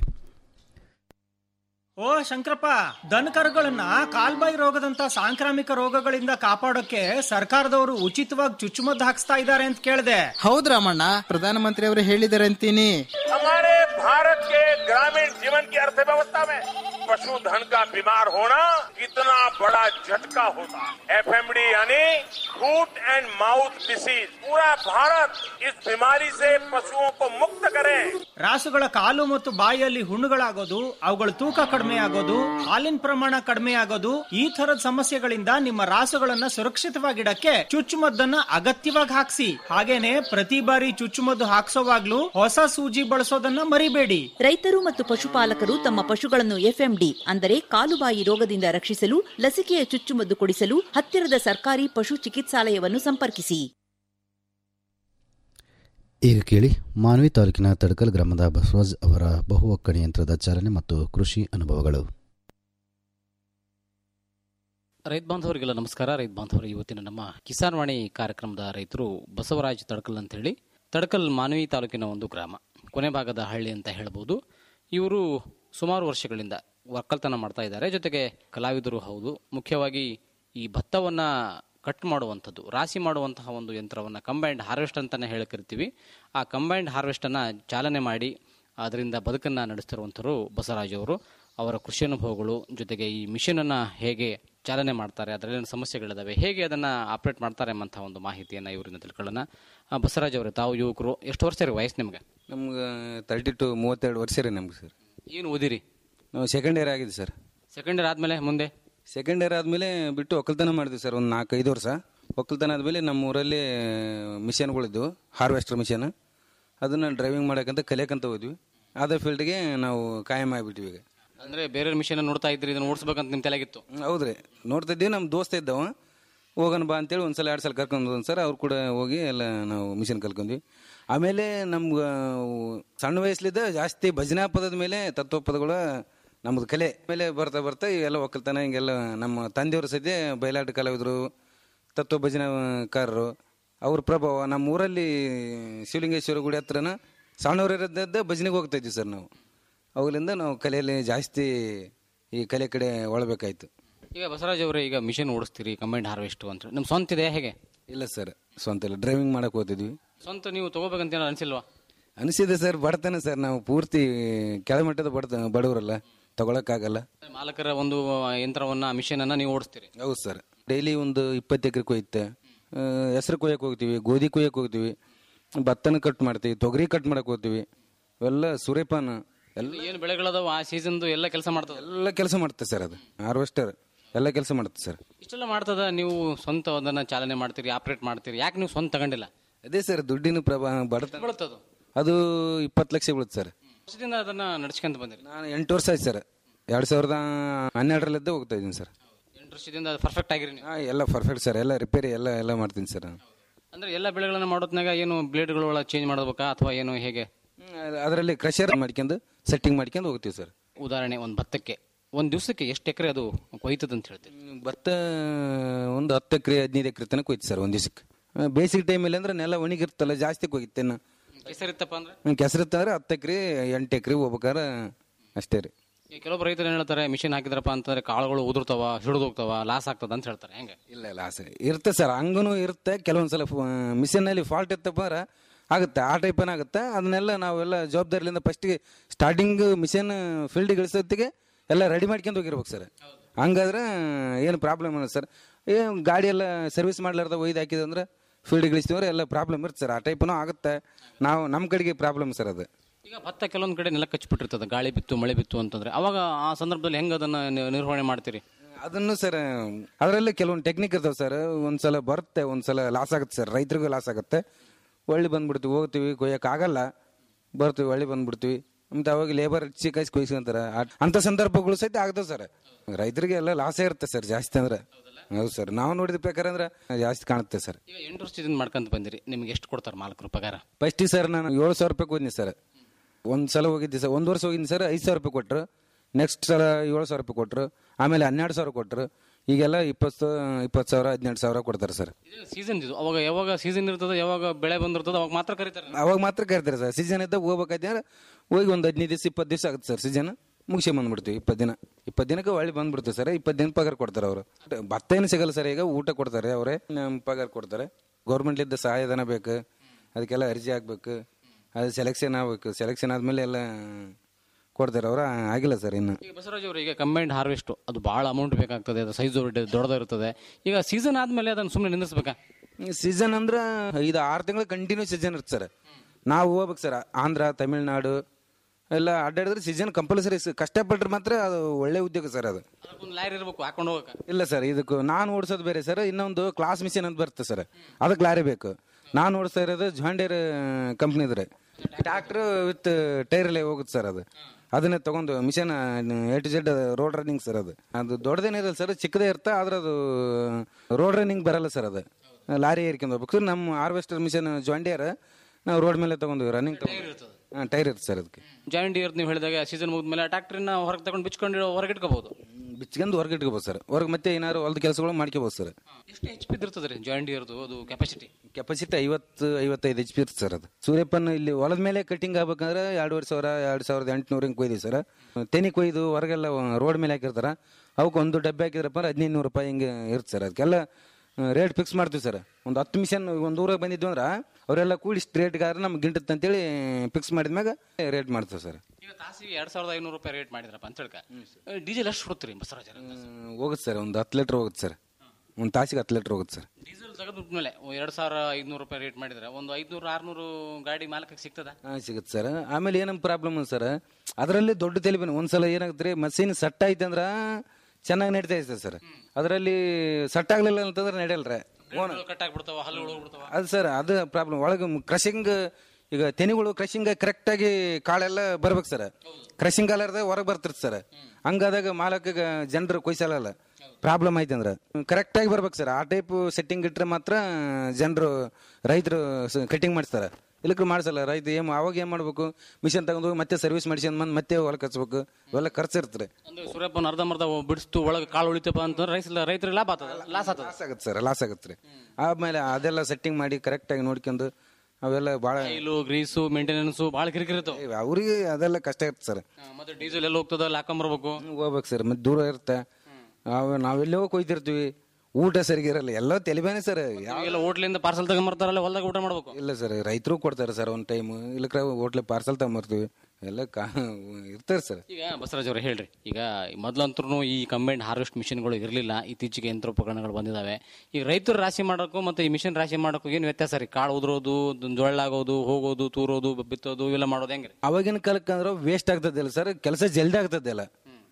O Shankarappa ದನಕರುಗಳನ್ನ ಕಾಲ್ಬಾಯಿ ರೋಗದಂತ ಸಾಂಕ್ರಾಮಿಕ ರೋಗಗಳಿಂದ ಕಾಪಾಡೋಕೆ ಸರ್ಕಾರದವರು ಉಚಿತವಾಗಿ ಚುಚ್ಚುಮದ್ದು ಹಾಕ್ಸ್ತಾ ಇದ್ದಾರೆ ಅಂತ ಕೇಳಿದೆ ಹೌದ್ ರಾಮಣ್ಣ ಪ್ರಧಾನಮಂತ್ರಿ ಅವರು ಹೇಳಿದ್ದಾರೆ ಅಂತೀನಿ हमारे भारत के ग्रामीण जीवन की अर्थव्यवस्था में पशुधन का बीमार होना कितना बड़ा झटका होता है एफएमडी यानी फूट एंड माउथ डिसीज पूरा भारत इस बीमारी से पशुओं को मुक्त करे ರಾಸುಗಳ ಕಾಲು ಮತ್ತು ಬಾಯಿಯಲ್ಲಿ ಹುಣ್ಣುಗಳಾಗೋದು ಅವುಗಳ ತೂಕ ಕಡಿಮೆ ಆಗೋದು ಹಾಲಿನ ಪ್ರಮಾಣ ಕಡಿಮೆ ಆಗೋದು ಈ ತರದ ಸಮಸ್ಯೆಗಳಿಂದ ನಿಮ್ಮ ರಾಸುಗಳನ್ನ ಸುರಕ್ಷಿತವಾಗಿಡಕ್ಕೆ ಚುಚ್ಚುಮದ್ದನ್ನ ಅಗತ್ಯವಾಗಿ ಹಾಕ್ಸಿ ಹಾಗೇನೆ ಪ್ರತಿ ಬಾರಿ ಚುಚ್ಚುಮದ್ದು ಹಾಕ್ಸೋವಾಗ್ಲೂ ಹೊಸ ಸೂಜಿ ಬಳಸೋದನ್ನ ಮರಿಬೇಡಿ ರೈತರು ಮತ್ತು ಪಶುಪಾಲಕರು ತಮ್ಮ ಪಶುಗಳನ್ನು ಎಫ್ಎಂಡಿ ಅಂದರೆ ಕಾಲುಬಾಯಿ ರೋಗದಿಂದ ರಕ್ಷಿಸಲು ಲಸಿಕೆಯ ಚುಚ್ಚುಮದ್ದು ಕೊಡಿಸಲು ಹತ್ತಿರದ ಸರ್ಕಾರಿ ಪಶು ಚಿಕಿತ್ಸಾಲಯವನ್ನು ಸಂಪರ್ಕಿಸಿ ಈಗ ಕೇಳಿ ಮಾನ್ವಿ ತಾಲೂಕಿನ ತಡಕಲ್ ಗ್ರಾಮದ ಬಸವರಾಜ್ ಅವರ ಬಹು ಒಕ್ಕಣೆ ಯಂತ್ರದ ಚಾಲನೆ ಮತ್ತು ಕೃಷಿ ಅನುಭವಗಳು ರೈತ ಬಾಂಧವರಿಗೆಲ್ಲ ನಮಸ್ಕಾರ ರೈತ ಬಾಂಧವರು ಇವತ್ತಿನ ನಮ್ಮ ಕಿಸಾನ್ ವಾಣಿ ಕಾರ್ಯಕ್ರಮದ ರೈತರು ಬಸವರಾಜ್ ತಡಕಲ್ ಅಂತ ಹೇಳಿ ತಡಕಲ್ ಮಾನವಿ ತಾಲೂಕಿನ ಒಂದು ಗ್ರಾಮ ಕೊನೆ ಭಾಗದ ಹಳ್ಳಿ ಅಂತ ಹೇಳ್ಬೋದು ಇವರು ಸುಮಾರು ವರ್ಷಗಳಿಂದ ಒಕ್ಕಲ್ತನ ಮಾಡ್ತಾ ಇದ್ದಾರೆ ಜೊತೆಗೆ ಕಲಾವಿದರು ಹೌದು ಮುಖ್ಯವಾಗಿ ಈ ಭತ್ತವನ್ನ ಕಟ್ ಮಾಡುವಂಥದ್ದು ರಾಶಿ ಮಾಡುವಂತಹ ಒಂದು ಯಂತ್ರವನ್ನು ಕಂಬೈನ್ಡ್ ಹಾರ್ವೆಸ್ಟ್ ಅಂತಾನೆ ಹೇಳಿ ಕರಿತೀವಿ ಆ ಕಂಬೈನ್ಡ್ ಹಾರ್ವೆಸ್ಟನ್ನು ಚಾಲನೆ ಮಾಡಿ ಅದರಿಂದ ಬದುಕನ್ನು ನಡೆಸ್ತಿರುವಂಥವ್ರು ಬಸವರಾಜ್ ಅವರು ಅವರ ಕೃಷಿ ಅನುಭವಗಳು ಜೊತೆಗೆ ಈ ಮಿಷನನ್ನು ಹೇಗೆ ಚಾಲನೆ ಮಾಡ್ತಾರೆ ಅದರಲ್ಲಿನ ಸಮಸ್ಯೆಗಳಿದಾವೆ ಹೇಗೆ ಅದನ್ನು ಆಪ್ರೇಟ್ ಮಾಡ್ತಾರೆ ಎಂಬಂಥ ಒಂದು ಮಾಹಿತಿಯನ್ನು ಇವರಿಂದ ತಿಳ್ಕೊಳ್ಳೋಣ ಆ, ಬಸವರಾಜ್ ಅವರೇ ತಾವು ಯುವಕರು ಎಷ್ಟು ವರ್ಷ ರೀ ವಯಸ್ಸು ನಿಮ್ಗೆ ನಮ್ಗೆ ತರ್ಟಿ ಟು ಮೂವತ್ತೆರಡು ವರ್ಷ ರೀ ನಮ್ಗೆ ಸರ್ ಏನು ಓದಿರಿ ನಾವು ಸೆಕೆಂಡ್ ಇಯರ್ ಆಗಿದೆ ಸರ್ ಸೆಕೆಂಡ್ ಇಯರ್ ಆದಮೇಲೆ ಮುಂದೆ ಸೆಕೆಂಡ್ ಇಯರ್ ಆದಮೇಲೆ ಬಿಟ್ಟು ಒಕ್ಕಲ್ತನ ಮಾಡಿದ್ವಿ ಸರ್ ಒಂದು ನಾಲ್ಕು ಐದು ವರ್ಷ ಒಕ್ಕಲ್ತನ ಆದಮೇಲೆ ನಮ್ಮ ಊರಲ್ಲಿ ಮಿಷನ್ಗಳಿದ್ವು ಹಾರ್ವೆಸ್ಟರ್ ಮಿಷನ್ ಅದನ್ನು ಡ್ರೈವಿಂಗ್ ಮಾಡೋಕ್ಕಂತ ಕಲಿಯಕ್ಕಂತ ಹೋದ್ವಿ ಅದೇ ಫೀಲ್ಡ್ಗೆ ನಾವು ಕಾಯಂ ಆಗಿಬಿಟ್ವಿ ಈಗ ಅಂದರೆ ಬೇರೆ ಮಿಷನ್ ನೋಡ್ತಾ ಇದ್ರಿ ಇದನ್ನು ಓಡಿಸ್ಬೇಕಂತ ನಿಮ್ಮ ತಲೆಗಿತ್ತು ಹೌದ್ರಿ ನೋಡ್ತಾ ಇದ್ದೀವಿ ನಮ್ಮ ದೋಸ್ತ ಇದ್ದವ ಹೋಗೋಣ ಬಾ ಅಂತೇಳಿ ಒಂದ್ಸಲ ಎರಡು ಸಲ ಕರ್ಕೊಂಡು ಒಂದು ಸರ್ ಅವ್ರು ಕೂಡ ಹೋಗಿ ಎಲ್ಲ ನಾವು ಮಿಷನ್ ಕಲ್ಕೊಂಡ್ವಿ ಆಮೇಲೆ ನಮ್ಗೆ ಸಣ್ಣ ವಯಸ್ಸಲಿದ್ದ ಜಾಸ್ತಿ ಭಜನಾ ಪದದ ಮೇಲೆ ತತ್ವ ಪದಗಳು ನಮ್ಮದು ಕಲೆ ಮೇಲೆ ಬರ್ತಾ ಬರ್ತಾ ಇವೆಲ್ಲ ಒಕ್ಕಲ್ತನ ಹಿಂಗೆಲ್ಲ ನಮ್ಮ ತಂದೆಯವರು ಸದ್ಯ ಬಯಲಾಟ ಕಲಾವಿದರು ತತ್ವ ಭಜನಾಕಾರರು ಅವ್ರ ಪ್ರಭಾವ ನಮ್ಮ ಊರಲ್ಲಿ ಶಿವಲಿಂಗೇಶ್ವರ ಗುಡಿ ಹತ್ರನ ಸಣ್ಣವರಿರೋದ್ದ ಭಜನೆಗೆ ಹೋಗ್ತಾ ಇದ್ವಿ ಸರ್ ನಾವು ಅವಾಗಲಿಂದ ನಾವು ಕಲೆಯಲ್ಲಿ ಜಾಸ್ತಿ ಈ ಕಲೆ ಕಡೆ ಒಳಬೇಕಾಯ್ತು ಈಗ ಬಸವರಾಜ್ ಅವರೇ ಈಗ ಮಿಷನ್ ಓಡಿಸ್ತೀರಿ ಕಂಬೈಂಡ್ ಹಾರ್ವೆಸ್ಟ್ ಅಂತ ನಿಮ್ಮ ಸ್ವಂತ ಇದೆ ಹೇಗೆ ಇಲ್ಲ ಸರ್ ಸ್ವಂತ ಇಲ್ಲ ಡ್ರೈವಿಂಗ್ ಮಾಡಕ್ ಹೋಗ್ತಿದ್ವಿ ಸ್ವಂತ ನೀವು ತಗೋಬೇಕಂತ ಏನಾದ್ರು ಅನ್ಸಿಲ್ವಾ ಅನಿಸಿದೆ ಸರ್ ಬಡತನ ಸರ್ ನಾವು ಪೂರ್ತಿ ಕೆಳಮಟ್ಟದ ಬಡತ ಬಡವರಲ್ಲ ತಗೊಳಕ್ಕಾಗಲ್ಲ ಮಾಲಕರ ಒಂದು ಯಂತ್ರವನ್ನ ಮಿಷನ್ ಅನ್ನ ನೀವು ಓಡಿಸ್ತೀರಿ ಹೌದು ಸರ್ ಡೈಲಿ ಒಂದು ಇಪ್ಪತ್ತು ಎಕರೆ ಕೊಯ್ಯುತ್ತೆ ಹೆಸರು ಕೊಯ್ಯಕ್ಕೆ ಹೋಗ್ತೀವಿ ಗೋಧಿ ಕೊಯ್ಯಕ್ಕೆ ಹೋಗ್ತೀವಿ ಭತ್ತನ ಕಟ್ ಮಾಡ್ತೀವಿ ತೊಗರಿ ಕಟ್ ಮಾಡಕ್ ಹೋಗ್ತೀವಿ ಇವೆಲ್ಲ ಸೂರ್ಯಪಾನ ಎಲ್ಲ ಏನು ಬೆಳೆಗಳದಾವ ಆ ಸೀಸನ್ದು ಎಲ್ಲ ಕೆಲಸ ಮಾಡ್ತದ ಎಲ್ಲ ಕೆಲಸ ಮಾಡುತ್ತೆ ಸರ್ ಅದು ಹಾರ್ವೆಸ್ಟರ್ ಎಲ್ಲ ಕೆಲಸ ಮಾಡುತ್ತೆ ಸರ್ ಇಷ್ಟೆಲ್ಲ ಮಾಡ್ತದ ನೀವು ಸ್ವಂತ ಅದನ್ನ ಚಾಲನೆ ಮಾಡ್ತೀರಿ ಆಪರೇಟ್ ಮಾಡ್ತೀರಿ ಯಾಕೆ ನೀವು ಸ್ವಂತ ತಗೊಂಡಿಲ್ಲ ಅದೇ ಸರ್ ದುಡ್ಡಿನ ಪ್ರಭಾ ಬಡತನ ಬೀಳುತ್ತದು ಅದು ಇಪ್ಪತ್ತು ಲಕ್ಷ ಬೀಳುತ್ತೆ ಸರ್ ವರ್ಷದಿಂದ ಅದನ್ನ ನಡ್ಸ್ಕೊಂತ ಬಂದಿರಿ ನಾನು ಎಂಟು ವರ್ಷ ಆಯ್ತು ಸರ್ ಎರಡು ಸಾವಿರದ ಹನ್ನೆರಡರಲ್ಲಿದ್ದ ಹೋಗ್ತಾ ಇದ್ದೀನಿ ಸರ್ ಎಂಟು ವರ್ಷದಿಂದ ಪರ್ಫೆಕ್ಟ್ ಆಗಿರಿ ನೀವು ಹಾಂ ಎಲ್ಲ ಪರ್ಫೆಕ್ಟ್ ಸರ್ ಎಲ್ಲ ರಿಪೇರಿ ಎಲ್ಲ ಎಲ್ಲ ಮಾಡ್ತೀನಿ ಸರ್ ನಾನು ಅಂದ್ರೆ ಎಲ್ಲ ಬೆಳೆಗಳನ್ನ ಮಾಡೋದ್ನಾಗ ಏನು ಬ್ಲೇಡ್ಗಳು ಒಳಗೆ ಚೇಂಜ್ ಮಾಡಬೇಕಾ ಅಥವಾ ಏನು ಹೇಗೆ ಅದರಲ್ಲಿ ಕ್ರಷರ್ ಮಾಡ್ಕೊಂಡು ಸೆಟ್ಟಿಂಗ್ ಮಾಡ್ಕೊಂಡು ಹೋಗ್ತೀವಿ ಸರ್ ಉದಾಹರಣೆ ಒಂದು ಭತ್ತಕ್ಕೆ ಒಂದು ದಿವಸಕ್ಕೆ ಎಷ್ಟು ಎಕರೆ ಅದು ಕೊಯ್ತದ ಅಂತ ಹೇಳ್ತೀರಿ ಭತ್ತ ಒಂದು ಹತ್ತು ಎಕರೆ ಹದಿನೈದು ಎಕರೆ ತನಕ ಹೋಯ್ತು ಸರ್ ಒಂದು ದಿವಸಕ್ಕೆ ಬೇಸಿಗೆ ಟೈಮಲ್ಲಿ ಅಂದ್ರೆ ನೆಲ ಒಣಗಿರ್ತಲ್ಲ ಜಾಸ್ತಿ ಕೊಯ್ತೆ ಕೆಸರಿತ್ತಪ್ಪ ಅಂದ್ರೆ ಕೆಸರಿತ್ತಂದ್ರೆ ಹತ್ತು ಎಕರೆ ಎಂಟು ಎಕರೆ ಹೋಗ್ಬೇಕಾರೆ ಅಷ್ಟೇ ರೀ ಈ ಕೆಲವೊಬ್ಬರು ರೈತರು ಏನ್ ಹೇಳ್ತಾರೆ ಮಿಷಿನ್ ಹಾಕಿದ್ರಪ್ಪ ಅಂತಂದ್ರೆ ಕಾಳುಗಳು ಉದುರ್ತಾವ ಹಿಡಿದು ಹೋಗ್ತಾವ ಲಾಸ್ ಆಗ್ತದ ಅಂತ ಹೇಳ್ತಾರೆ ಹೆಂಗೆ ಇಲ್ಲ ಇಲ್ಲ ಸರ್ ಇರುತ್ತೆ ಸರ್ ಹಂಗೂ ಇರುತ್ತೆ ಕೆಲವೊಂದ್ಸಲ ಮಿಷನ್ನಲ್ಲಿ ಫಾಲ್ಟ್ ಇತ್ತಪ್ಪ ಅಂದ್ರೆ ಆಗುತ್ತೆ ಆ ಟೈಪ್ ಏನಾಗುತ್ತೆ ಅದನ್ನೆಲ್ಲ ನಾವೆಲ್ಲ ಜವಾಬ್ದಾರಿಲಿಂದ ಫಸ್ಟಿಗೆ ಸ್ಟಾರ್ಟಿಂಗ್ ಮಿಷನ್ ಫೀಲ್ಡಿಗೆ ಇಳಿಸೋತ್ತಿಗೆ ಎಲ್ಲ ರೆಡಿ ಮಾಡ್ಕೊಂಡು ಹೋಗಿರ್ಬೇಕು ಸರ್ ಹಂಗಾದ್ರೆ ಏನು ಪ್ರಾಬ್ಲಮ್ ಇಲ್ಲ ಸರ್ ಏನು ಗಾಡಿ ಎಲ್ಲ ಸರ್ವಿಸ್ ಮಾಡ್ಲಾರ್ದ ಒಯ್ದು ಹಾಕಿದೆ ಅಂದ್ರೆ ಫೀಲ್ಡಿಗೆ ಇಳಿಸ್ತೀವ್ರೆ ಎಲ್ಲ ಪ್ರಾಬ್ಲಮ್ ಇರುತ್ತೆ ಸರ್ ಆ ಟೈಪ್ನೂ ಆಗುತ್ತೆ ನಾವು ನಮ್ಮ ಕಡೆಗೆ ಪ್ರಾಬ್ಲಮ್ ಸರ್ ಅದು ಈಗ ಭತ್ತ ಕೆಲವೊಂದು ಕಡೆ ನೆಲ ಕಚ್ಚಿಬಿಟ್ಟಿರ್ತದೆ ಗಾಳಿ ಬಿತ್ತು ಮಳೆ ಬಿತ್ತು ಅಂತಂದ್ರೆ ಅವಾಗ ಆ ಸಂದರ್ಭದಲ್ಲಿ ಹೆಂಗೆ ಅದನ್ನ ನಿ- ನಿರ್ವಹಣೆ ಮಾಡ್ತೀರಿ ಅದನ್ನು ಸರ್ ಅದರಲ್ಲಿ ಕೆಲವೊಂದು ಟೆಕ್ನಿಕ್ ಇರ್ತಾವೆ ಸರ್ ಒಂದ್ಸಲ ಬರುತ್ತೆ ಒಂದ್ಸಲ ಲಾಸ್ ಆಗುತ್ತೆ ಸರ್ ರೈತರಿಗೂ ಲಾಸ್ ಆಗುತ್ತೆ ಒಳ್ಳೆ ಬಂದ್ಬಿಡ್ತೀವಿ ಹೋಗ್ತೀವಿ ಕೊಯ್ಯಕ್ಕೆ ಆಗಲ್ಲ ಬರ್ತೀವಿ ಒಳ್ಳೆ ಬಂದ್ಬಿಡ್ತೀವಿ ಮತ್ತೆ ಅವಾಗ ಲೇಬರ್ ಹಚ್ಚಿ ಕಾಯಿಸಿ ಕೊಯ್ಸ್ಕೊಂತಾರೆ ಆ- ಅಂತ ಸಂದರ್ಭಗಳು ಸಹಿತ ಆಗ್ತವೆ ಸರ್ ರೈತರಿಗೆ ಎಲ್ಲ ಲಾಸೇ ಇರುತ್ತೆ ಸರ್ ಜಾಸ್ತಿ ಅಂದ್ರೆ ಹೌದು ಸರ್ ನಾವು ನೋಡಿದ ಪ್ರಕಾರ ಅಂದ್ರೆ ಜಾಸ್ತಿ ಕಾಣುತ್ತೆ ಸರ್ ಈಗ ಎಂಟು ವರ್ಷದಿಂದ ಮಾಡ್ಕೊಂತ ಬಂದಿರಿ ನಿಮ್ಗೆ ಎಷ್ಟು ಕೊಡ್ತಾರೆ ಮಾಲಕರು ಪಗಾರ ಫಸ್ಟ್ ಸರ್ ನಾನು ಏಳು ಸಾವಿರ ರೂಪಾಯಿ ಹೋಗಿದ್ನಿ ಸರ್ ಒಂದು ಸಲ ಹೋಗಿದ್ದೆ ಸರ್ ಒಂದು ವರ್ಷ ಹೋಗಿದ್ದೀನಿ ಸರ್ ಐದು ಸಾವಿರ ರೂಪಾಯಿ ಕೊಟ್ಟರು ನೆಕ್ಸ್ಟ್ ಸಲ ಏಳು ಸಾವಿರ ರೂಪಾಯಿ ಕೊಟ್ಟರು ಆಮೇಲೆ ಹನ್ನೆರಡು ಸಾವಿರ ಕೊಟ್ಟರು ಈಗೆಲ್ಲ ಇಪ್ಪತ್ತು ಇಪ್ಪತ್ತು ಸಾವಿರ ಹದಿನೆಂಟು ಸಾವಿರ ಕೊಡ್ತಾರೆ ಸರ್ ಸೀಸನ್ ಇದು ಅವಾಗ ಯಾವಾಗ ಸೀಸನ್ ಇರ್ತದೆ ಯಾವಾಗ ಬೆಳೆ ಬಂದಿರ್ತದೆ ಅವಾಗ ಮಾತ್ರ ಕರೀತಾರೆ ಅವಾಗ ಮಾತ್ರ ಕರಿತಾರೆ ಸರ್ ಸೀಸನ್ ಇದ್ದಾಗ ಹೋಗ್ಬೇಕಾದ್ರೆ ಹೋಗಿ ಒಂದು ಹದಿನೈದು ದಿವಸ ಇಪ್ಪತ್ತು ದಿವಸ ಆಗುತ್ತೆ ಸರ್ ಸೀಸನ್ ಮುಗಿಸಿ ಬಂದ್ಬಿಡ್ತೀವಿ ಇಪ್ಪತ್ತು ದಿನ ಇಪ್ಪತ್ತು ದಿನಕ್ಕೆ ಒಳ್ಳೆ ಬಂದ್ಬಿಡ್ತೀವಿ ಸರ್ ಇಪ್ಪತ್ತು ದಿನ ಪಗಾರ ಕೊಡ್ತಾರೆ ಅವರು ಭತ್ತ ಏನು ಸಿಗಲ್ಲ ಸರ್ ಈಗ ಊಟ ಕೊಡ್ತಾರೆ ಅವರೇ ನಮ್ಮ ಪಗಾರ ಕೊಡ್ತಾರೆ ಗೌರ್ಮೆಂಟ್ಲಿದ್ದ ಸಹಾಯಧನ ಬೇಕು ಅದಕ್ಕೆಲ್ಲ ಅರ್ಜಿ ಹಾಕ್ಬೇಕು ಅದು ಸೆಲೆಕ್ಷನ್ ಆಗ್ಬೇಕು ಸೆಲೆಕ್ಷನ್ ಆದಮೇಲೆ ಎಲ್ಲ ಕೊಡ್ತಾರೆ ಅವರು ಆಗಿಲ್ಲ ಸರ್ ಇನ್ನು ಈಗ ಬಸವರಾಜ್ ಅವರು ಈಗ ಕಂಬೈಂಡ್ ಹಾರ್ವೆಸ್ಟ್ ಅದು ಬಹಳ ಅಮೌಂಟ್ ಬೇಕಾಗ್ತದೆ ಅದು ಸೈಜ್ ದೊಡ್ಡದಿರ್ತದೆ ಈಗ ಸೀಸನ್ ಆದ್ಮೇಲೆ ಅದನ್ನ ಸುಮ್ಮನೆ ನಿಂದಿಸ್ಬೇಕಾ ಸೀಸನ್ ಅಂದ್ರೆ ಐದು ಆರು ತಿಂಗಳು ಕಂಟಿನ್ಯೂ ಸೀಸನ್ ಇರುತ್ತೆ ಸರ್ ನಾವು ಹೋಗ್ಬೇಕು ಸರ್ ಆಂಧ್ರ ತಮಿಳ್ನಾಡು ಎಲ್ಲ ಅಡ್ಡಾಡಿದ್ರೆ ಸೀಸನ್ ಕಂಪಲ್ಸರಿ ಕಷ್ಟಪಟ್ಟರೆ ಮಾತ್ರ ಅದು ಒಳ್ಳೆ ಉದ್ಯೋಗ ಸರ್ ಅದು ಒಂದು ಲಾರಿ ಇರಬೇಕು ಹಾಕೊಂಡು ಹೋಗಕ್ಕೆ ಇಲ್ಲ ಸರ್ ಇದಕ್ಕೆ ನಾನು ಓಡಿಸೋದು ಬೇರೆ ಸರ್ ಇನ್ನೊಂದು ಕ್ಲಾಸ್ ಮಿಷನ್ ಅಂತ ಬರುತ್ತೆ ಸರ್ ಅದಕ್ಕೆ ಲಾರಿ ಬೇಕು ನಾನು ಓಡಿಸ್ತಾ ಇರೋದು ಜಾಂಡೇರ್ ಕಂಪ್ನಿದ್ರೆ ಟ್ರ್ಯಾಕ್ಟರ್ ವಿತ್ ಟೈರಲ್ಲೇ ಹೋಗುತ್ತೆ ಸರ್ ಅದು ಅದನ್ನೇ ತಗೊಂಡು machine A to Z road running sir ಅದು ಅದು ದೊಡ್ಡದೇನಿರಲ್ಲ ಸರ್ ಚಿಕ್ಕದೇ ಇರುತ್ತೆ ಆದ್ರೆ ಅದು ರೋಡ್ ರನ್ನಿಂಗ್ ಬರಲ್ಲ ಸರ್ ಅದು ಲಾರಿ ಏರ್ಕೊಂಡು ಹೋಗ್ಬೇಕು ನಮ್ಮ ಹಾರ್ವೆಸ್ಟರ್ ಮಿಷನ್ ಜಾಂಡಿಯರ್ ನಾವು ರೋಡ್ ಮೇಲೆ ತಗೊಂಡು ರನ್ನಿಂಗ್ ಹಾಂ ಟೈರ್ ಇರುತ್ತೆ ಸರ್ ಅದಕ್ಕೆ ಜಾಯಿಂಟ್ ಇಯರ್ ನೀವು ಹೇಳಿದಾಗ ಸೀಸನ್ ಮುಗಿದ್ಮೇಲೆ ಟ್ರಾಕ್ಟರ್ನ ಹೊರಗೆ ತಗೊಂಡು ಬಿಚ್ಕೊಂಡು ಹೊರಗೆ ಇಟ್ಕೋಬಹುದು ಬಿಚ್ಕೊಂಡು ಹೊರಗೆ ಇಟ್ಕೋಬೋದು ಸರ್ ಹೊರಗೆ ಮತ್ತೆ ಏನಾದ್ರು ಹೊಲದ ಕೆಲಸಗಳು ಮಾಡ್ಕೋಬೋದು ಸರ್ ಎಷ್ಟು ಎಚ್ ಪಿ ಇರ್ತದೆ ರೀ ಜಾಯಿಂಟ್ ಇಯರ್ದು ಅದು ಕೆಪಾಸಿಟಿ ಕೆಪಾಸಿಟಿ ಐವತ್ತು ಐವತ್ತೈದು ಎಚ್ ಪಿ ಇರುತ್ತೆ ಸರ್ ಅದು ಸೂರ್ಯಪ್ಪನ್ ಇಲ್ಲಿ ಹೊಲದ ಮೇಲೆ ಕಟಿಂಗ್ ಆಗ್ಬೇಕಂದ್ರೆ ಎರಡೂವರೆ ಸಾವಿರ ಎರಡು ಸಾವಿರದ ಎಂಟುನೂರು ಹಿಂಗೆ ಕೊಯ್ದು ಸರ್ ತೆನಿ ಕೊಯ್ದು ಹೊರಗೆಲ್ಲ ರೋಡ್ ಮೇಲೆ ಹಾಕಿರ್ತಾರ ಅವಕ್ಕೆ ಒಂದು ಡಬ್ಬೆ ಹಾಕಿದ್ರಪ್ಪ ಅಂದ್ರೆ ಹದಿನೈದು ನೂರು ರೂಪಾಯಿ ಹಿಂಗೆ ಇರುತ್ತೆ ಸರ್ ಅದಕ್ಕೆಲ್ಲ ರೇಟ್ ಫಿಕ್ಸ್ ಮಾಡ್ತೀವಿ ಸರ್ ಒಂದು ಹತ್ತು ಮಿಷನ್ ಒಂದು ಊರಾಗ ಬಂದಿದ್ವಿ ಅಂದ್ರೆ ಅವರೆಲ್ಲ ಕೂಡಿ ಇಷ್ಟು ರೇಟ್ಗಾದ್ರೆ ನಮ್ಗೆ ಗಿಂಟತ್ ಅಂತೇಳಿ ಫಿಕ್ಸ್ ಮಾಡಿದ್ಮ್ಯಾಗ ರೇಟ್ ಮಾಡ್ತೀವಿ ಸರ್ ಈಗ ತಾಸಿಗೆ ಎರಡ್ ಸಾವಿರದ ಐನೂರು ರೂಪಾಯಿ ರೇಟ್ ಮಾಡಿದ್ರಪ್ಪ ಅಂತ ಹೇಳ್ಕ ಡೀಸೆಲ್ ಎಷ್ಟು ಕೊಡ್ತೀರಿ ಬಸವರಾಜ್ ಹೋಗುತ್ತೆ ಸರ್ ಒಂದು ಹತ್ತು ಲೀಟ್ರ್ ಹೋಗುತ್ತೆ ಸರ್ ಒಂದು ತಾಸಿಗೆ ಹತ್ತು ಲೀಟ್ರ್ ಹೋಗುತ್ತೆ ಸರ್ ಡೀಸೆಲ್ ತೆಗೆದ ಮೇಲೆ ಎರಡ್ ಸಾವಿರ ಐದ್ನೂರು ರೂಪಾಯಿ ರೇಟ್ ಮಾಡಿದ್ರೆ ಒಂದು ಐದ್ನೂರು ಆರ್ನೂರು ಗಾಡಿ ಮಾಲಕಕ್ಕೆ ಸಿಗ್ತದ ಹಾಂ ಸಿಗುತ್ತೆ ಸರ್ ಆಮೇಲೆ ಏನಮ್ಮ ಪ್ರಾಬ್ಲಮ್ ಸರ್ ಅದರಲ್ಲಿ ದೊಡ್ಡ ತೆಲಿಬಿನ ಒಂದ್ಸಲ ಏನಾಗುತ್ತೆ ರೀ ಮಷೀನ್ ಸಟ್ ಆಯ್ತು ಅಂದ್ರೆ ಚೆನ್ನಾಗಿ ನಡೀತಾ ಇರ್ತದೆ ಸರ್ ಅದರಲ್ಲಿ ಸಟ್ ಆಗ್ಲಿಲ್ಲ ಅಂತಂದ್ರೆ ನಡೆಯಲ್ರಿ ಕಟ್ ಆಗ್ಬಿಡ್ತಾವ ಹಲ್ಲು ಹೋಗ್ಬಿಡ್ತಾವ ಅದು ಸರ್ ಅದು ಪ್ರಾಬ್ಲಮ್ ಒಳಗೆ ಕ್ರಷಿಂಗ್ ಈಗ ತೆನಿಗಳು ಕ್ರಷಿಂಗ್ ಕರೆಕ್ಟಾಗಿ ಕಾಳೆಲ್ಲ ಬರ್ಬೇಕು ಸರ್ ಕ್ರಷಿಂಗ್ ಅಲ್ಲಾರ್ದ ಹೊರಗೆ ಬರ್ತಿರ್ತ ಸರ್ ಹಂಗಾದಾಗ ಮಾಲಕ ಜನರು ಕೊಯ್ಸಲ್ಲ ಪ್ರಾಬ್ಲಮ್ ಆಯ್ತು ಅಂದ್ರೆ ಕರೆಕ್ಟಾಗಿ ಬರ್ಬೇಕು ಸರ್ ಆ ಟೈಪ್ ಸೆಟ್ಟಿಂಗ್ ಇಟ್ರೆ ಮಾತ್ರ ಜನರು ರೈತರು ಕಟಿಂಗ್ ಮಾಡಿಸ್ತಾರೆ ಇಲ್ಲಕ್ಕೆ ಮಾಡಿಸಲ್ಲ ರೈತ ಏನು ಅವಾಗ ಏನು ಮಾಡ್ಬೇಕು ಮಿಷನ್ ತಗೊಂಡು ಹೋಗಿ ಮತ್ತೆ ಸರ್ವಿಸ್ ಮಾಡಿಸ್ಕೊಂಡ್ ಬಂದು ಮತ್ತೆ ಹೊಲಕ್ಕೆ ಹಚ್ಬೇಕು ಇವೆಲ್ಲ ಖರ್ಚು ಇರ್ತದೆ ಅಂದ್ರೆ ಸೂರ್ಯಪ್ಪನ ಅರ್ಧ ಮರ್ಧ ಬಿಡಿಸ್ತು ಒಳಗೆ ಕಾಳು ಉಳಿತಪ್ಪ ಅಂತಂದ್ರೆ ರೈತ ರೈತರಿಗೆ ಲಾಭ ಆಗ್ತದ ಲಾಸ್ ಆಗ್ತದ ಲಾಸ್ ಆಗುತ್ತೆ ಸರ್ ಲಾಸ್ ಆಗುತ್ತೆ ರೀ ಆಮೇಲೆ ಅದೆಲ್ಲ ಸೆಟ್ಟಿಂಗ್ ಮಾಡಿ ಕರೆಕ್ಟಾಗಿ ನೋಡ್ಕೊಂಡು ಅವೆಲ್ಲ ಭಾಳ ಆಯಿಲು ಗ್ರೀಸು ಮೇಂಟೆನೆನ್ಸು ಭಾಳ ಕಿರಿಕಿರಿ ಇರ್ತಾವ ಅವ್ರಿಗೆ ಅದೆಲ್ಲ ಕಷ್ಟ ಇರುತ್ತೆ ಸರ್ ಮತ್ತೆ ಡೀಸೆಲ್ ಎಲ್ಲ ಹೋಗ್ತದ ಅಲ್ಲಿ ಹಾಕೊಂಬರ್ಬೇಕು ಹೋಗ್ಬೇಕು ಸರ್ ಮತ್ತೆ ದೂರ ಇರುತ್ತೆ ಅವ ನಾವೆಲ್ಲೋ ಕೊಯ್ತಿರ್ತೀವಿ ಊಟ ಸರಿಗಿರಲ್ಲ ಎಲ್ಲ ತೆಲಿಬೇನೆ ಸರ್ ಎಲ್ಲ ಹೋಟ್ಲಿಂದ ಪಾರ್ಸಲ್ ತಗೊಂಬರ್ತಾರಲ್ಲ ಹೊಲ್ದಾಗ ಊಟ ಮಾಡ್ಬೇಕು ಇಲ್ಲ ಸರ್ ರೈತರು ಕೊಡ್ತಾರೆ ಸರ್ ಒಂದು ಟೈಮ್ ಇಲ್ಲಕ್ರ ಹೋಟ್ಲೆ ಪಾರ್ಸಲ್ ತಗೊಂಬರ್ತೀವಿ ಎಲ್ಲ ಕಾ ಇರ್ತಾರೆ ಸರ್ ಈಗ ಬಸವರಾಜ್ ಅವ್ರೆ ಹೇಳ್ರಿ ಈಗ ಮೊದ್ಲಂತರೂ ಈ ಕಂಬೈಂಡ್ ಹಾರ್ವೆಸ್ಟ್ ಮಿಷನ್ಗಳು ಇರಲಿಲ್ಲ ಇತ್ತೀಚೆಗೆ ಯಂತ್ರೋಪಕರಣಗಳು ಬಂದಿದಾವೆ ಈಗ ರೈತರು ರಾಶಿ ಮಾಡೋಕ್ಕೂ ಮತ್ತೆ ಈ ಮಿಷನ್ ರಾಶಿ ಮಾಡೋಕ್ಕೂ ಏನು ವ್ಯತ್ಯಾಸ ರೀ ಕಾಳು ಉದುರೋದು ಜೊಳ್ಳಾಗೋದು ಹೋಗೋದು ತೂರೋದು ಬಿತ್ತೋದು ಇವೆಲ್ಲ ಮಾಡೋದು ಹೆಂಗ್ರಿ ಅವಾಗಿನ ಕಾಲಕ್ಕೆ ಅಂದ್ರೆ ವೇಸ್ಟ್ ಆಗ್ತದಿಲ್ಲ ಸರ್ ಕೆಲಸ ಜಲ್ದಿ ಆಗ್ತದಿಲ್ಲ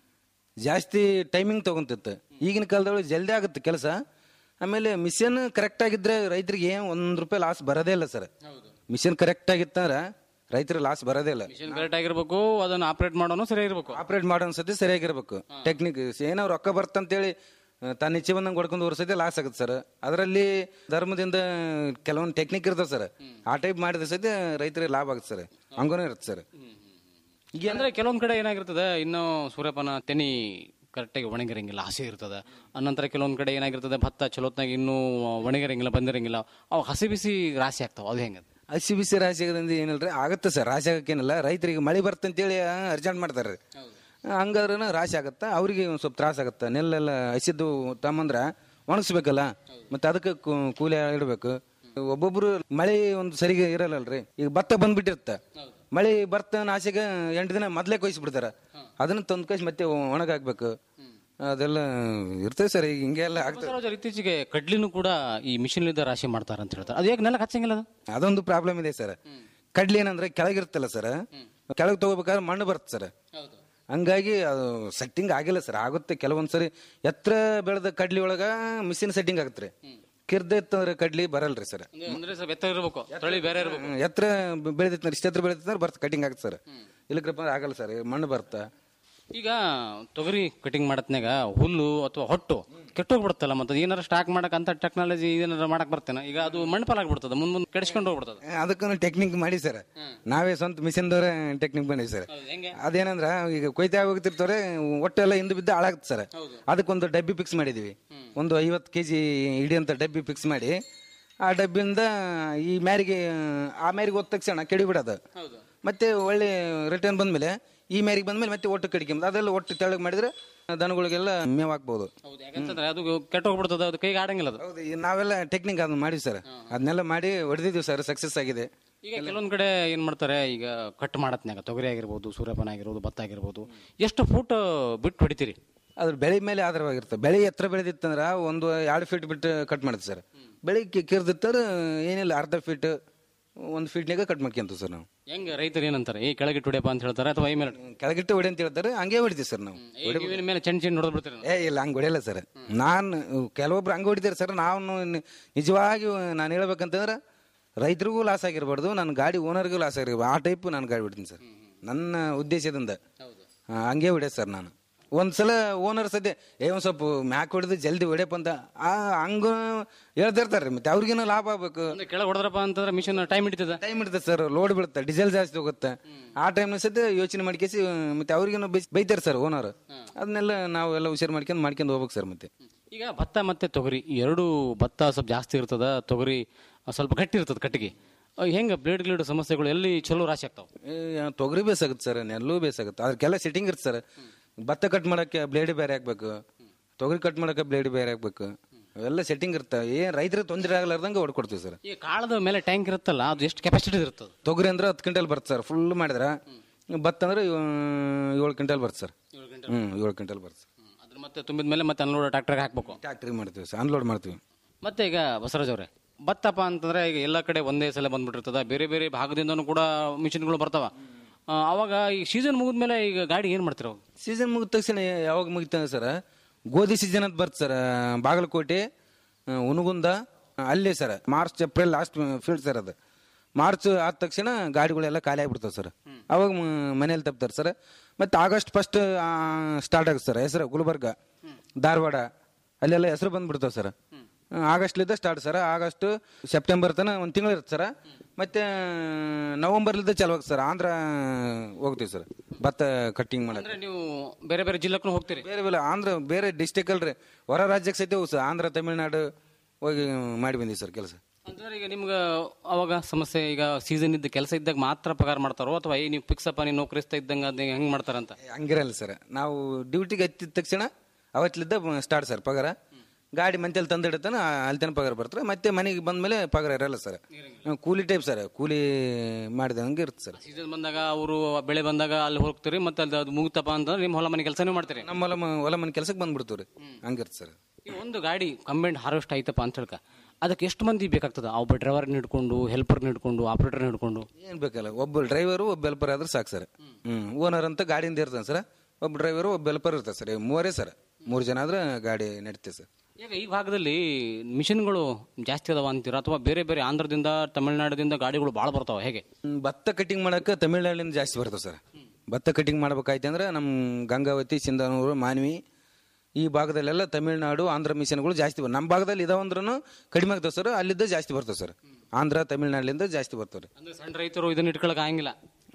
ಜಾಸ್ತಿ ಟೈಮಿಂಗ್ ತಗೊಂತಿತ್ತು ಈಗಿನ ಕಾಲದೊಳಗೆ ಜಲ್ದಿ ಆಗುತ್ತೆ ಕೆಲಸ ಆಮೇಲೆ ಮಿಷನ್ ಕರೆಕ್ಟ್ ಆಗಿದ್ರೆ ರೈತರಿಗೆ ಏನು ಒಂದ್ ರೂಪಾಯಿ ಲಾಸ್ ಬರೋದೇ ಇಲ್ಲ ಸರ್ ಮಿಷನ್ ಕರೆಕ್ಟ್ ಆಗಿತ್ತಂದ್ರೆ ರೈತರಿಗೆ ಲಾಸ್ ಬರೋದೇ ಇಲ್ಲ ಮಿಷನ್ ಕರೆಕ್ಟ್ ಆಗಿರ್ಬೇಕು ಅದನ್ನ ಆಪರೇಟ್ ಮಾಡೋನು ಸರಿಯಾಗಿರ್ಬೇಕು ಆಪರೇಟ್ ಮಾಡೋ ಸತಿ ಸರಿಯಾಗಿರ್ಬೇಕು ಟೆಕ್ನಿಕ್ ಏನೋ ರೊಕ್ಕ ಬರ್ತಂತೇಳಿ ಆ, ತನ್ನ ಇಚ್ಛೆ ಬಂದಂಗೆ ಹೊಡ್ಕೊಂಡು ಹೊರ್ಸತಿ ಲಾಸ್ ಆಗುತ್ತೆ ಸರ್ ಅದರಲ್ಲಿ ಧರ್ಮದಿಂದ ಕೆಲವೊಂದು ಟೆಕ್ನಿಕ್ ಇರ್ತದೆ ಸರ್ ಆ ಟೈಪ್ ಮಾಡಿದ ಸತಿ ರೈತರಿಗೆ ಲಾಭ ಆಗುತ್ತೆ ಸರ್ ಹಂಗೂ ಇರುತ್ತೆ ಸರ್ ಈಗ ಅಂದ್ರೆ ಕೆಲವೊಂದ್ ಕಡೆ ಏನಾಗಿರ್ತದೆ ಇನ್ನು ಸೂರ್ಯಪಾನ ತೆನಿ ಕರೆಕ್ಟಾಗಿ ಒಣಗಿರಂಗಿಲ್ಲ ಹಸಿ ಇರ್ತದೆ ಅನಂತರ ಕೆಲವೊಂದ್ ಕಡೆ ಏನಾಗಿರ್ತದೆ ಭತ್ತ ಚಲೋತ್ನಾಗ ಇನ್ನೂ ಒಣಗಿರಂಗಿಲ್ಲ ಬಂದಿರಂಗಿಲ್ಲ ಅವು ಹಸಿ ಬಿಸಿ ರಾಶಿ ಆಗ್ತಾವ ಅದು ಹೆಂಗ ಹಸಿ ಬಿಸಿ ರಾಶಿ ಆಗೋದ್ರಿಂದ ಏನಿಲ್ರಿ ಆಗುತ್ತೆ ಸರ್ ರಾಶಿ ಆಗಕ್ಕೇನಿಲ್ಲ ರೈತರಿಗೆ ಮಳೆ ಬರ್ತಂತೇಳಿ ಅರ್ಜೆಂಟ್ ಮಾಡ್ತಾರೆ ಹಂಗಾದ್ರೂ ರಾಶಿ ಆಗತ್ತೆ ಅವ್ರಿಗೆ ಒಂದು ಸ್ವಲ್ಪ ತ್ರಾಸ ಆಗತ್ತೆ ನೆಲ್ಲೆಲ್ಲ ಹಸಿದ್ದು ತಮ್ಮಂದ್ರ ಒಣಗಿಸ್ಬೇಕಲ್ಲ ಮತ್ತೆ ಅದಕ್ಕೆ ಕೂ- ಕೂಲಿ ಇಡಬೇಕು ಒಬ್ಬೊಬ್ರು ಮಳೆ ಒಂದು ಸರಿಗೆ ಇರಲ್ಲಲ್ರಿ ಈಗ ಭತ್ತ ಬಂದ್ಬಿಟ್ಟಿರುತ್ತೆ ಮಳೆ ಬರ್ತಾನ ಆಸೆಗೆ ಎಂಟು ದಿನ ಮೊದಲೇ ಕೊಯ್ಸ್ಬಿಡ್ತಾರ ಅದನ್ನ ತಂದು ಕಳ್ಸಿ ಮತ್ತೆ ಒಣಗಾಕ್ಬೇಕು ಅದೆಲ್ಲ ಇರ್ತದೆ ಸರ್ ಈಗ ಹಿಂಗೆಲ್ಲ ಆಗ್ತದೆ ಬಸವರಾಜ್ ಅವ್ರು ಇತ್ತೀಚೆಗೆ ಕಡ್ಲಿನೂ ಕೂಡ ಈ ಮಿಷಿನ್ ರಾಶಿ ಮಾಡ್ತಾರ ಅಂತ ಹೇಳ್ತಾರೆ ಅದು ಯಾಕೆ ನೆಲಕ್ಕೆ ಹಚ್ಚಂಗಿಲ್ಲ ಅದು ಅದೊಂದು ಪ್ರಾಬ್ಲಮ್ ಇದೆ ಸರ್ ಕಡ್ಲಿ ಏನಂದ್ರೆ ಕೆಳಗಿರುತ್ತಲ್ಲ ಸರ್ ಕೆಳಗೆ ತಗೋಬೇಕಾದ್ರೆ ಮಣ್ಣು ಬರುತ್ತೆ ಸರ್ ಹಂಗಾಗಿ ಅದು ಸೆಟ್ಟಿಂಗ್ ಆಗಿಲ್ಲ ಸರ್ ಆಗುತ್ತೆ ಕೆಲವೊಂದ್ಸರಿ ಎತ್ತರ ಬೆಳೆದ ಕಡ್ಲಿ ಒಳಗ ಮಿಷಿನ್ ಸೆಟ್ಟಿಂಗ್ ಆಗುತ್ತೆ ರೀ ಕಿರ್ದ ಎತ್ತಂದ್ರೆ ಕಡ್ಲಿ ಬರಲ್ರಿ ಸರ್ ಅಂದ್ರೆ ಸ್ವಲ್ಪ ಎತ್ತರ ಇರ್ಬೇಕು ತಳಿ ಬೇರೆ ಇರ್ಬೇಕು ಎತ್ತರ ಬೆಳೆದಿತ್ತು ಇಷ್ಟ ಎತ್ತರ ಬೆಳೆದಿತ್ತು ಬರ್ತ ಕಟಿಂಗ್ ಆಗುತ್ತೆ ಸರ್ ಇಲ್ಲಕ್ರಪ್ಪ ಅಂದ್ರೆ ಆಗಲ್ಲ ಸರ್ ಮಣ್ಣು ಬರುತ್ತೆ ಈಗ ತೊಗರಿ ಕಟಿಂಗ್ ಮಾಡತ್ನಾಗ ಹುಲ್ಲು ಅಥವಾ ಹೊಟ್ಟು ಕೆಟ್ಟೋಗ್ಬಿಡುತ್ತಲ್ಲ ಮತ್ತೆ ಏನಾರ ಸ್ಟಾಕ್ ಮಾಡಕ್ ಅಂತ ಟೆಕ್ನಾಲಜಿ ಏನಾರ ಮಾಡಕ್ ಬರ್ತೇನೆ ಈಗ ಅದು ಮಣ್ಣು ಪಾಲಾಗ್ಬಿಡ್ತದೆ ಮುಂದ್ ಮುಂದೆ ಕೆಡಿಸ್ಕೊಂಡು ಹೋಗ್ಬಿಡ್ತದೆ ಅದಕ್ಕೂ ಟೆಕ್ನಿಕ್ ಮಾಡಿ ಸರ್ ನಾವೇ ಸ್ವಂತ ಮಿಷನ್ದವ್ರೆ ಟೆಕ್ನಿಕ್ ಬಂದಿ ಸರ್ ಅದೇನಂದ್ರ ಈಗ ಕೊಯ್ತಾ ಹೋಗ್ತಿರ್ತಾರೆ ಒಟ್ಟೆಲ್ಲ ಹಿಂದೆ ಬಿದ್ದು ಹಾಳಾಗುತ್ತೆ ಸರ್ ಅದಕ್ಕೊಂದು ಡಬ್ಬಿ ಫಿಕ್ಸ್ ಮಾಡಿದೀವಿ ಒಂದು ಐವತ್ತು ಕೆ ಜಿ ಹಿಡಿಯಂತ ಡಬ್ಬಿ ಫಿಕ್ಸ್ ಮಾಡಿ ಆ ಡಬ್ಬಿಯಿಂದ ಈ ಮ್ಯಾರಿಗೆ ಆ ಮ್ಯಾರಿಗೆ ಹೋದ ತಕ್ಷಣ ಕೆಡಿ ಬಿಡೋದು ಮತ್ತೆ ಒಳ್ಳೆ ರಿಟರ್ನ್ ಬಂದ್ಮೇಲೆ ಈ ಮ್ಯಾರಿಗೆ ಬಂದ್ಮೇಲೆ ಮತ್ತೆ ಒಟ್ಟು ಕಡಿಕೆ ಅದೆಲ್ಲ ಒಟ್ಟು ತೆಳಗ್ ಮಾಡಿದ್ರೆ ದನಗಳಿಗೆಲ್ಲ ಮೇವ್ ಹಾಕ್ಬೋದು ಯಾಕಂತಂದ್ರೆ ಅದು ಕೆಟ್ಟೋಗ್ಬಿಡ್ತದೆ ಅದು ಕೈಗೆ ಆಡಂಗಿಲ್ಲ ಅದು ಹೌದು ಈ ನಾವೆಲ್ಲ ಟೆಕ್ನಿಕ್ ಅದನ್ನ ಮಾಡಿವಿ ಸರ್ ಅದನ್ನೆಲ್ಲ ಮಾಡಿ ಹೊಡೆದಿದ್ದೀವಿ ಸರ್ ಸಕ್ಸಸ್ ಆಗಿದೆ ಈಗ ಕೆಲವೊಂದ್ ಕಡೆ ಏನ್ ಮಾಡ್ತಾರೆ ಈಗ ಕಟ್ ಮಾಡತ್ನಾಗ ತೊಗರಿ ಆಗಿರ್ಬೋದು ಸೂರ್ಯಪಾನ ಆಗಿರ್ಬೋದು ಭತ್ತ ಆಗಿರ್ಬೋದು ಎಷ್ಟು ಫೂಟ್ ಬಿಟ್ಟು ಹೊಡಿತೀರಿ ಅದ್ರ ಬೆಳೆ ಮೇಲೆ ಆಧಾರವಾಗಿರುತ್ತೆ ಬೆಳೆ ಎತ್ತರ ಬೆಳೆದಿತ್ತಂದ್ರ ಒಂದು ಎರಡು ಫೀಟ್ ಬಿಟ್ಟು ಕಟ್ ಮಾಡುತ್ತೆ ಸರ್ ಬೆಳೆ ಕಿರ್ದಿತ್ತಾರ ಏನಿಲ್ಲ ಅರ್ಧ ಫೀಟ್ ಒಂದು ಫೀಟ್ನಾಗ ಕಟ್ ಮಾಡ್ಕೊಂತೀವಿ ಸರ್ ನಾವು ಹೆಂಗ ರೈತರು ಏನಂತಾರೆ ಈ ಕೆಳಗಿಟ್ಟು ಹೊಡಿಯಪ್ಪ ಅಂತ ಹೇಳ್ತಾರೆ ಅಥವಾ ಈ ಮೇಲೆ ಕೆಳಗಿಟ್ಟು ಹೊಡಿ ಅಂತ ಹೇಳ್ತಾರೆ ಹಂಗೆ ಹೊಡಿತೀವಿ ಸರ್ ನಾವು ಈ ಕಿವಿನ ಮೇಲೆ ಚೆಂಡ್ ಚೆಂಡ್ ಹೊಡೆದ್ ಬಿಡ್ತೀರಿ ಏ ಇಲ್ಲ ಹಂಗೆ ಹೊಡಿಯಲ್ಲ ಸರ್ ನಾನು ಕೆಲವೊಬ್ರು ಹಂಗೆ ಹೊಡಿತಾರೆ ಸರ್ ನಾವು ನಿಜವಾಗಿ ನಾನು ಹೇಳ್ಬೇಕಂತಂದ್ರೆ ರೈತರಿಗೂ ಲಾಸ್ ಆಗಿರ್ಬಾರ್ದು ನನ್ನ ಗಾಡಿ ಓನರ್ಗೂ ಲಾಸ್ ಆಗಿರ್ಬಾರ್ದು ಆ ಟೈಪ್ ನಾನು ಗಾಡಿ ಬಿಡ್ತೀನಿ ಸರ್ ನನ್ನ ಉದ್ದೇಶದಿಂದ ಆ, ಹಂಗೆ ಹೊಡ್ಯ ಸರ್ ನಾನು ಒಂದ್ಸಲ ಓನರ್ ಸದ್ಯ ಏ ಒಂದ್ ಸ್ವಲ್ಪ ಮ್ಯಾಕ್ ಹೊಡೆದು ಜಲ್ದಿ ಹೊಡ್ಯಪ್ಪ ಅಂತ ಆ ಹಂಗ ಹೇಳ್ತಿರ್ತಾರೆ ಮತ್ತೆ ಅವ್ರಿಗೇನೋ ಲಾಭ ಆಗ್ಬೇಕು ಕೆಳಗೆ ಹೊಡೆದ್ರಪ್ಪ ಅಂತಂದ್ರೆ ಮಿಷನ್ ಟೈಮ್ ಹಿಡಿತದ ಟೈಮ್ ಇರ್ತದೆ ಸರ್ ಲೋಡ್ ಬೀಳುತ್ತೆ ಡೀಸೆಲ್ ಜಾಸ್ತಿ ಹೋಗುತ್ತೆ ಆ ಟೈಮ್ ಸದ್ಯ ಯೋಚನೆ ಮಾಡ್ಕೇಸಿ ಮತ್ತೆ ಅವ್ರಿಗೇನೋ ಬೈಸ್- ಬೈತಾರೆ ಸರ್ ಓನರ್ ಅದನ್ನೆಲ್ಲ ನಾವು ಎಲ್ಲ ಹುಷಾರು ಮಾಡ್ಕೊಂಡು ಮಾಡ್ಕೊಂಡು ಹೋಗ್ಬೇಕು ಸರ್ ಮತ್ತೆ ಈಗ ಭತ್ತ ಮತ್ತೆ ತೊಗರಿ ಈ ಎರಡು ಭತ್ತ ಸ್ವಲ್ಪ ಜಾಸ್ತಿ ಇರ್ತದ ತೊಗರಿ ಸ್ವಲ್ಪ ಗಟ್ಟಿ ಇರ್ತದ ಕಟ್ಟಿಗೆ ಅಹ್ ಹೆಂಗ ಬ್ಲೇಡ್ ಗ್ಲೇಡ್ ಸಮಸ್ಯೆಗಳು ಎಲ್ಲಿ ಚಲೋ ರಾಶಿ ಆಗ್ತಾವ ಏ, ತೊಗರಿ ಬೇಸಾಗುತ್ತೆ ಸರ್ ನೆಲ್ಲೂ ಬೇಸಾಗುತ್ತೆ ಅದಕ್ಕೆಲ್ಲ ಸೆಟ್ಟಿಂಗ್ ಇರುತ್ತೆ ಸರ್ ಭತ್ತ ಕಟ್ ಮಾಡಕ್ಕೆ ಬ್ಲೇಡ್ ಬೇರೆ ಹಾಕ್ಬೇಕು ತೊಗರಿ ಕಟ್ ಮಾಡಕ್ಕೆ ಬ್ಲೇಡ್ ಬೇರೆ ಹಾಕ್ಬೇಕು ಅವೆಲ್ಲ ಸೆಟ್ಟಿಂಗ್ ಇರುತ್ತೆ ಏನ್ ರೈತರಿಗೆ ತೊಂದರೆ ಆಗಲಾರ್ದಂಗೆ ಹೊಡ್ಕೊಡ್ತೀವಿ ಸರ್ ಈ ಕಾಳದ ಮೇಲೆ ಟ್ಯಾಂಕ್ ಇರುತ್ತಲ್ಲ ಅದು ಎಷ್ಟು ಕೆಪಾಸಿಟಿ ಇರ್ತದೆ ತೊಗರಿ ಅಂದ್ರೆ ಹತ್ತು ಕ್ವಿಂಟಲ್ ಬರುತ್ತೆ ಸರ್ ಫುಲ್ ಮಾಡಿದ್ರೆ ಭತ್ತ ಅಂದ್ರೆ ಏಳು ಕ್ವಿಂಟಲ್ ಬರುತ್ತೆ ಸರ್ ಹ್ಮ್ ಏಳು ಕ್ವಿಂಟಲ್ ಬರುತ್ತೆ ಅದ್ರ ಮತ್ತೆ ತುಂಬಿದ ಮೇಲೆ ಮತ್ತೆ ಅನ್ಲೋಡ್ ಟ್ರಾಕ್ಟರ್ಗೆ ಹಾಕ್ಬೇಕು ಟ್ಯಾಕ್ಟ್ರಿ ಮಾಡ್ತೀವಿ ಸರ್ ಅನ್ಲೋಡ್ ಮಾಡ್ತೀವಿ ಮತ್ತೆ ಈಗ ಬಸವರಾಜ್ ಅವರೇ ಭತ್ತಪ್ಪ ಅಂತಂದ್ರೆ ಈಗ ಎಲ್ಲ ಕಡೆ ಒಂದೇ ಸಲ ಬಂದ್ಬಿಟ್ಟಿರ್ತದ ಬೇರೆ ಬೇರೆ ಭಾಗದಿಂದನೂ ಕೂಡ ಮಿಷಿನ್ಗಳು ಬರ್ತಾವ ಆ, ಅವಾಗ ಈ ಸೀಸನ್ ಮುಗಿದ್ಮೇಲೆ ಈಗ ಗಾಡಿ ಏನ್ ಮಾಡ್ತೀರ ಅವಾಗ ಸೀಸನ್ ಮುಗಿದ ತಕ್ಷಣ ಯಾವಾಗ ಮುಗಿತಾನೆ ಸರ್ ಗೋಧಿ ಸೀಸನ್ ಅಂತ ಬರುತ್ತೆ ಸರ್ ಬಾಗಲಕೋಟೆ ಆ, ಉನಗುಂದ ಆ, ಅಲ್ಲೇ sir March April last field sir ಅದು ಮಾರ್ಚ್ ಆದ ತಕ್ಷಣ ಗಾಡಿಗಳೆಲ್ಲ ಖಾಲಿ ಆಗ್ಬಿಡ್ತಾವೆ ಸರ್ ಅವಾಗ ಮ- ಮನೇಲಿ ತಪ್ತಾರೆ ಸರ್ ಮತ್ತೆ ಆಗಸ್ಟ್ ಫಸ್ಟ್ ಸ್ಟಾರ್ಟ್ ಆಗುತ್ತೆ ಸರ್ ಹೆಸರು ಗುಲ್ಬರ್ಗ ಧಾರವಾಡ ಅಲ್ಲೆಲ್ಲ ಹೆಸರು ಬಂದ್ಬಿಡ್ತಾವೆ ಸರ್ ಆಗಸ್ಟ್ಲಿದ್ದ ಸ್ಟಾರ್ಟ್ ಸರ್ ಆಗಸ್ಟ್ ಸೆಪ್ಟೆಂಬರ್ ತನಕ ಒಂದು ತಿಂಗಳು ಇರುತ್ತೆ ಸರ್ ಮತ್ತೆ ನವಂಬರ್ಲಿದ್ದ ಚಾಲು ಆಗುತ್ತೆ ಸರ್ ಆಂಧ್ರ ಹೋಗ್ತೀವಿ ಸರ್ ಭತ್ತ ಕಟ್ಟಿಂಗ್ ಮಾಡಕ್ಕೆ ಅಂದ್ರೆ ನೀವು ಬೇರೆ ಬೇರೆ ಜಿಲ್ಲೆಗೂ ಹೋಗ್ತೀರಿ ಬೇರೆ ಬೇರೆ ಆಂಧ್ರ ಬೇರೆ ಡಿಸ್ಟಿಕ್ ಅಲ್ರಿ ಹೊರ ರಾಜ್ಯಕ್ಕೆ ಸಹಿತ ಹೋಗಿ ಸರ್ ಆಂಧ್ರ ತಮಿಳ್ನಾಡು ಹೋಗಿ ಮಾಡಿ ಬಂದೀವಿ ಸರ್ ಕೆಲಸ ಅಂತಂದ್ರೆ ಈಗ ನಿಮ್ಗೆ ಅವಾಗ ಸಮಸ್ಯೆ ಈಗ ಸೀಸನ್ ಇದ್ದ ಕೆಲಸ ಇದ್ದಾಗ ಮಾತ್ರ ಪಗಾರ ಮಾಡ್ತಾರೋ ಅಥವಾ ಈ ನೀವು ಫಿಕ್ಸ್ ಅಪ್ಪ ನೀವು ನೌಕರಿಸ್ತಾ ಇದ್ದಂಗ ಅದ್ ಹೆಂಗ್ ಮಾಡ್ತಾರಂತ ಹಂಗಿರಲ್ಲ ಸರ್ ನಾವು ಡ್ಯೂಟಿಗೆ ಹತ್ತಿದ ತಕ್ಷಣ ಅವತ್ತಿಲಿದ್ದ ಸ್ಟಾರ್ಟ್ ಸರ್ ಪಗಾರ ಗಾಡಿ ಮಂತಲ್ಲಿ ತಂದಿಡತಾನ ಅಲ್ಲಿ ತನಕ ಪಗಾರ ಬರ್ತಾರೆ ಮತ್ತೆ ಮನೆಗೆ ಬಂದ್ಮೇಲೆ ಪಗಾರ ಇರಲ್ಲ ಸರ್ ಕೂಲಿ ಟೈಪ್ ಸರ್ ಕೂಲಿ ಮಾಡಿದಂಗೆ ಇರುತ್ತೆ ಸರ್ ಸೀಸನ್ ಬಂದಾಗ ಅವರು ಬೆಳೆ ಬಂದಾಗ ಅಲ್ಲಿ ಹೋಗ್ತೀರಿ ಮತ್ತೆ ಅಲ್ಲಿ ಅದು ಮುಗಿತಪ್ಪ ಅಂತಂದ್ರೆ ನಿಮ್ಮ ಹೊಲ ಮನೆ ಕೆಲಸನೇ ಮಾಡ್ತೀರಿ ನಮ್ಮ ಹೊಲ ಮ- ಹೊಲ ಮನೆ ಕೆಲಸಕ್ಕೆ ಬಂದ್ಬಿಡ್ತೀವಿ ರೀ ಹಂಗಿರುತ್ತೆ ಸರ್ ಈ ಒಂದು ಗಾಡಿ ಕಂಬೈಂಡ್ ಹಾರ್ವೆಸ್ಟ್ ಆಯ್ತಪ್ಪ ಅಂತ ಹೇಳ್ಕ ಅದಕ್ಕೆ ಎಷ್ಟು ಮಂದಿ ಬೇಕಾಗ್ತದೆ ಒಬ್ಬ ಡ್ರೈವರ್ನ ಹಿಡ್ಕೊಂಡು ಹೆಲ್ಪರ್ನ ಹಿಡ್ಕೊಂಡು ಆಪರೇಟರ್ನ ಹಿಡ್ಕೊಂಡು ಏನ್ ಬೇಕಲ್ಲ ಒಬ್ಬ ಡ್ರೈವರು ಒಬ್ಬ ಹೆಲ್ಪರ್ ಆದ್ರೆ ಸಾಕು ಸರ್ ಹ್ಮ್ ಓನರ್ ಅಂತ ಗಾಡಿಯಿಂದ ಇರ್ತಾನೆ ಸರ್ ಒಬ್ಬ ಡ್ರೈವರು ಒಬ್ಬ ಹೆಲ್ಪರ್ ಇರ್ತಾರೆ ಸರ್ ಮೂವರೇ ಸರ್ ಮೂರು ಜನ ಆದ್ರೆ ಗಾಡಿ ನಡೀತೆ ಸರ್ ಈಗ ಈ ಭಾಗದಲ್ಲಿ ಮಿಷನ್ಗಳು ಜಾಸ್ತಿ ಅದಾವ ಅಂತೀರಾ ಅಥವಾ ಬೇರೆ ಬೇರೆ ಆಂಧ್ರದಿಂದ ತಮಿಳುನಾಡದಿಂದ ಗಾಡಿಗಳು ಭಾಳ ಬರ್ತಾವ ಹೇಗೆ ಹ್ಮ್, ಭತ್ತ ಕಟಿಂಗ್ ಮಾಡಕ್ಕೆ ತಮಿಳ್ನಾಡಿನಿಂದ ಜಾಸ್ತಿ ಬರ್ತದೆ ಸರ್ ಭತ್ತ ಕಟಿಂಗ್ ಮಾಡ್ಬೇಕಾಯ್ತು ಅಂದ್ರೆ ನಮ್ಮ ಗಂಗಾವತಿ ಸಿಂಧನೂರು ಮಾನ್ವಿ ಈ ಭಾಗದಲ್ಲೆಲ್ಲ ತಮಿಳ್ನಾಡು ಆಂಧ್ರ ಮಿಷನ್ಗಳು ಜಾಸ್ತಿ ಬರ್ ನಮ್ಮ ಭಾಗದಲ್ಲಿ ಇದಾವಂದ್ರೂ ಕಡಿಮೆ ಆಗ್ತದೆ ಸರ್ ಅಲ್ಲಿದ್ದ ಜಾಸ್ತಿ ಬರ್ತದೆ ಸರ್ ಆಂಧ್ರ ತಮಿಳ್ನಾಡಿನಿಂದ ಜಾಸ್ತಿ ಬರ್ತಾರೆ ಅಂದ್ರೆ ಸಣ್ಣ ರೈತರು ಇದನ್ನ ಇಟ್ಕೊಳಕ್ ಆಗಂಗಿಲ್ಲ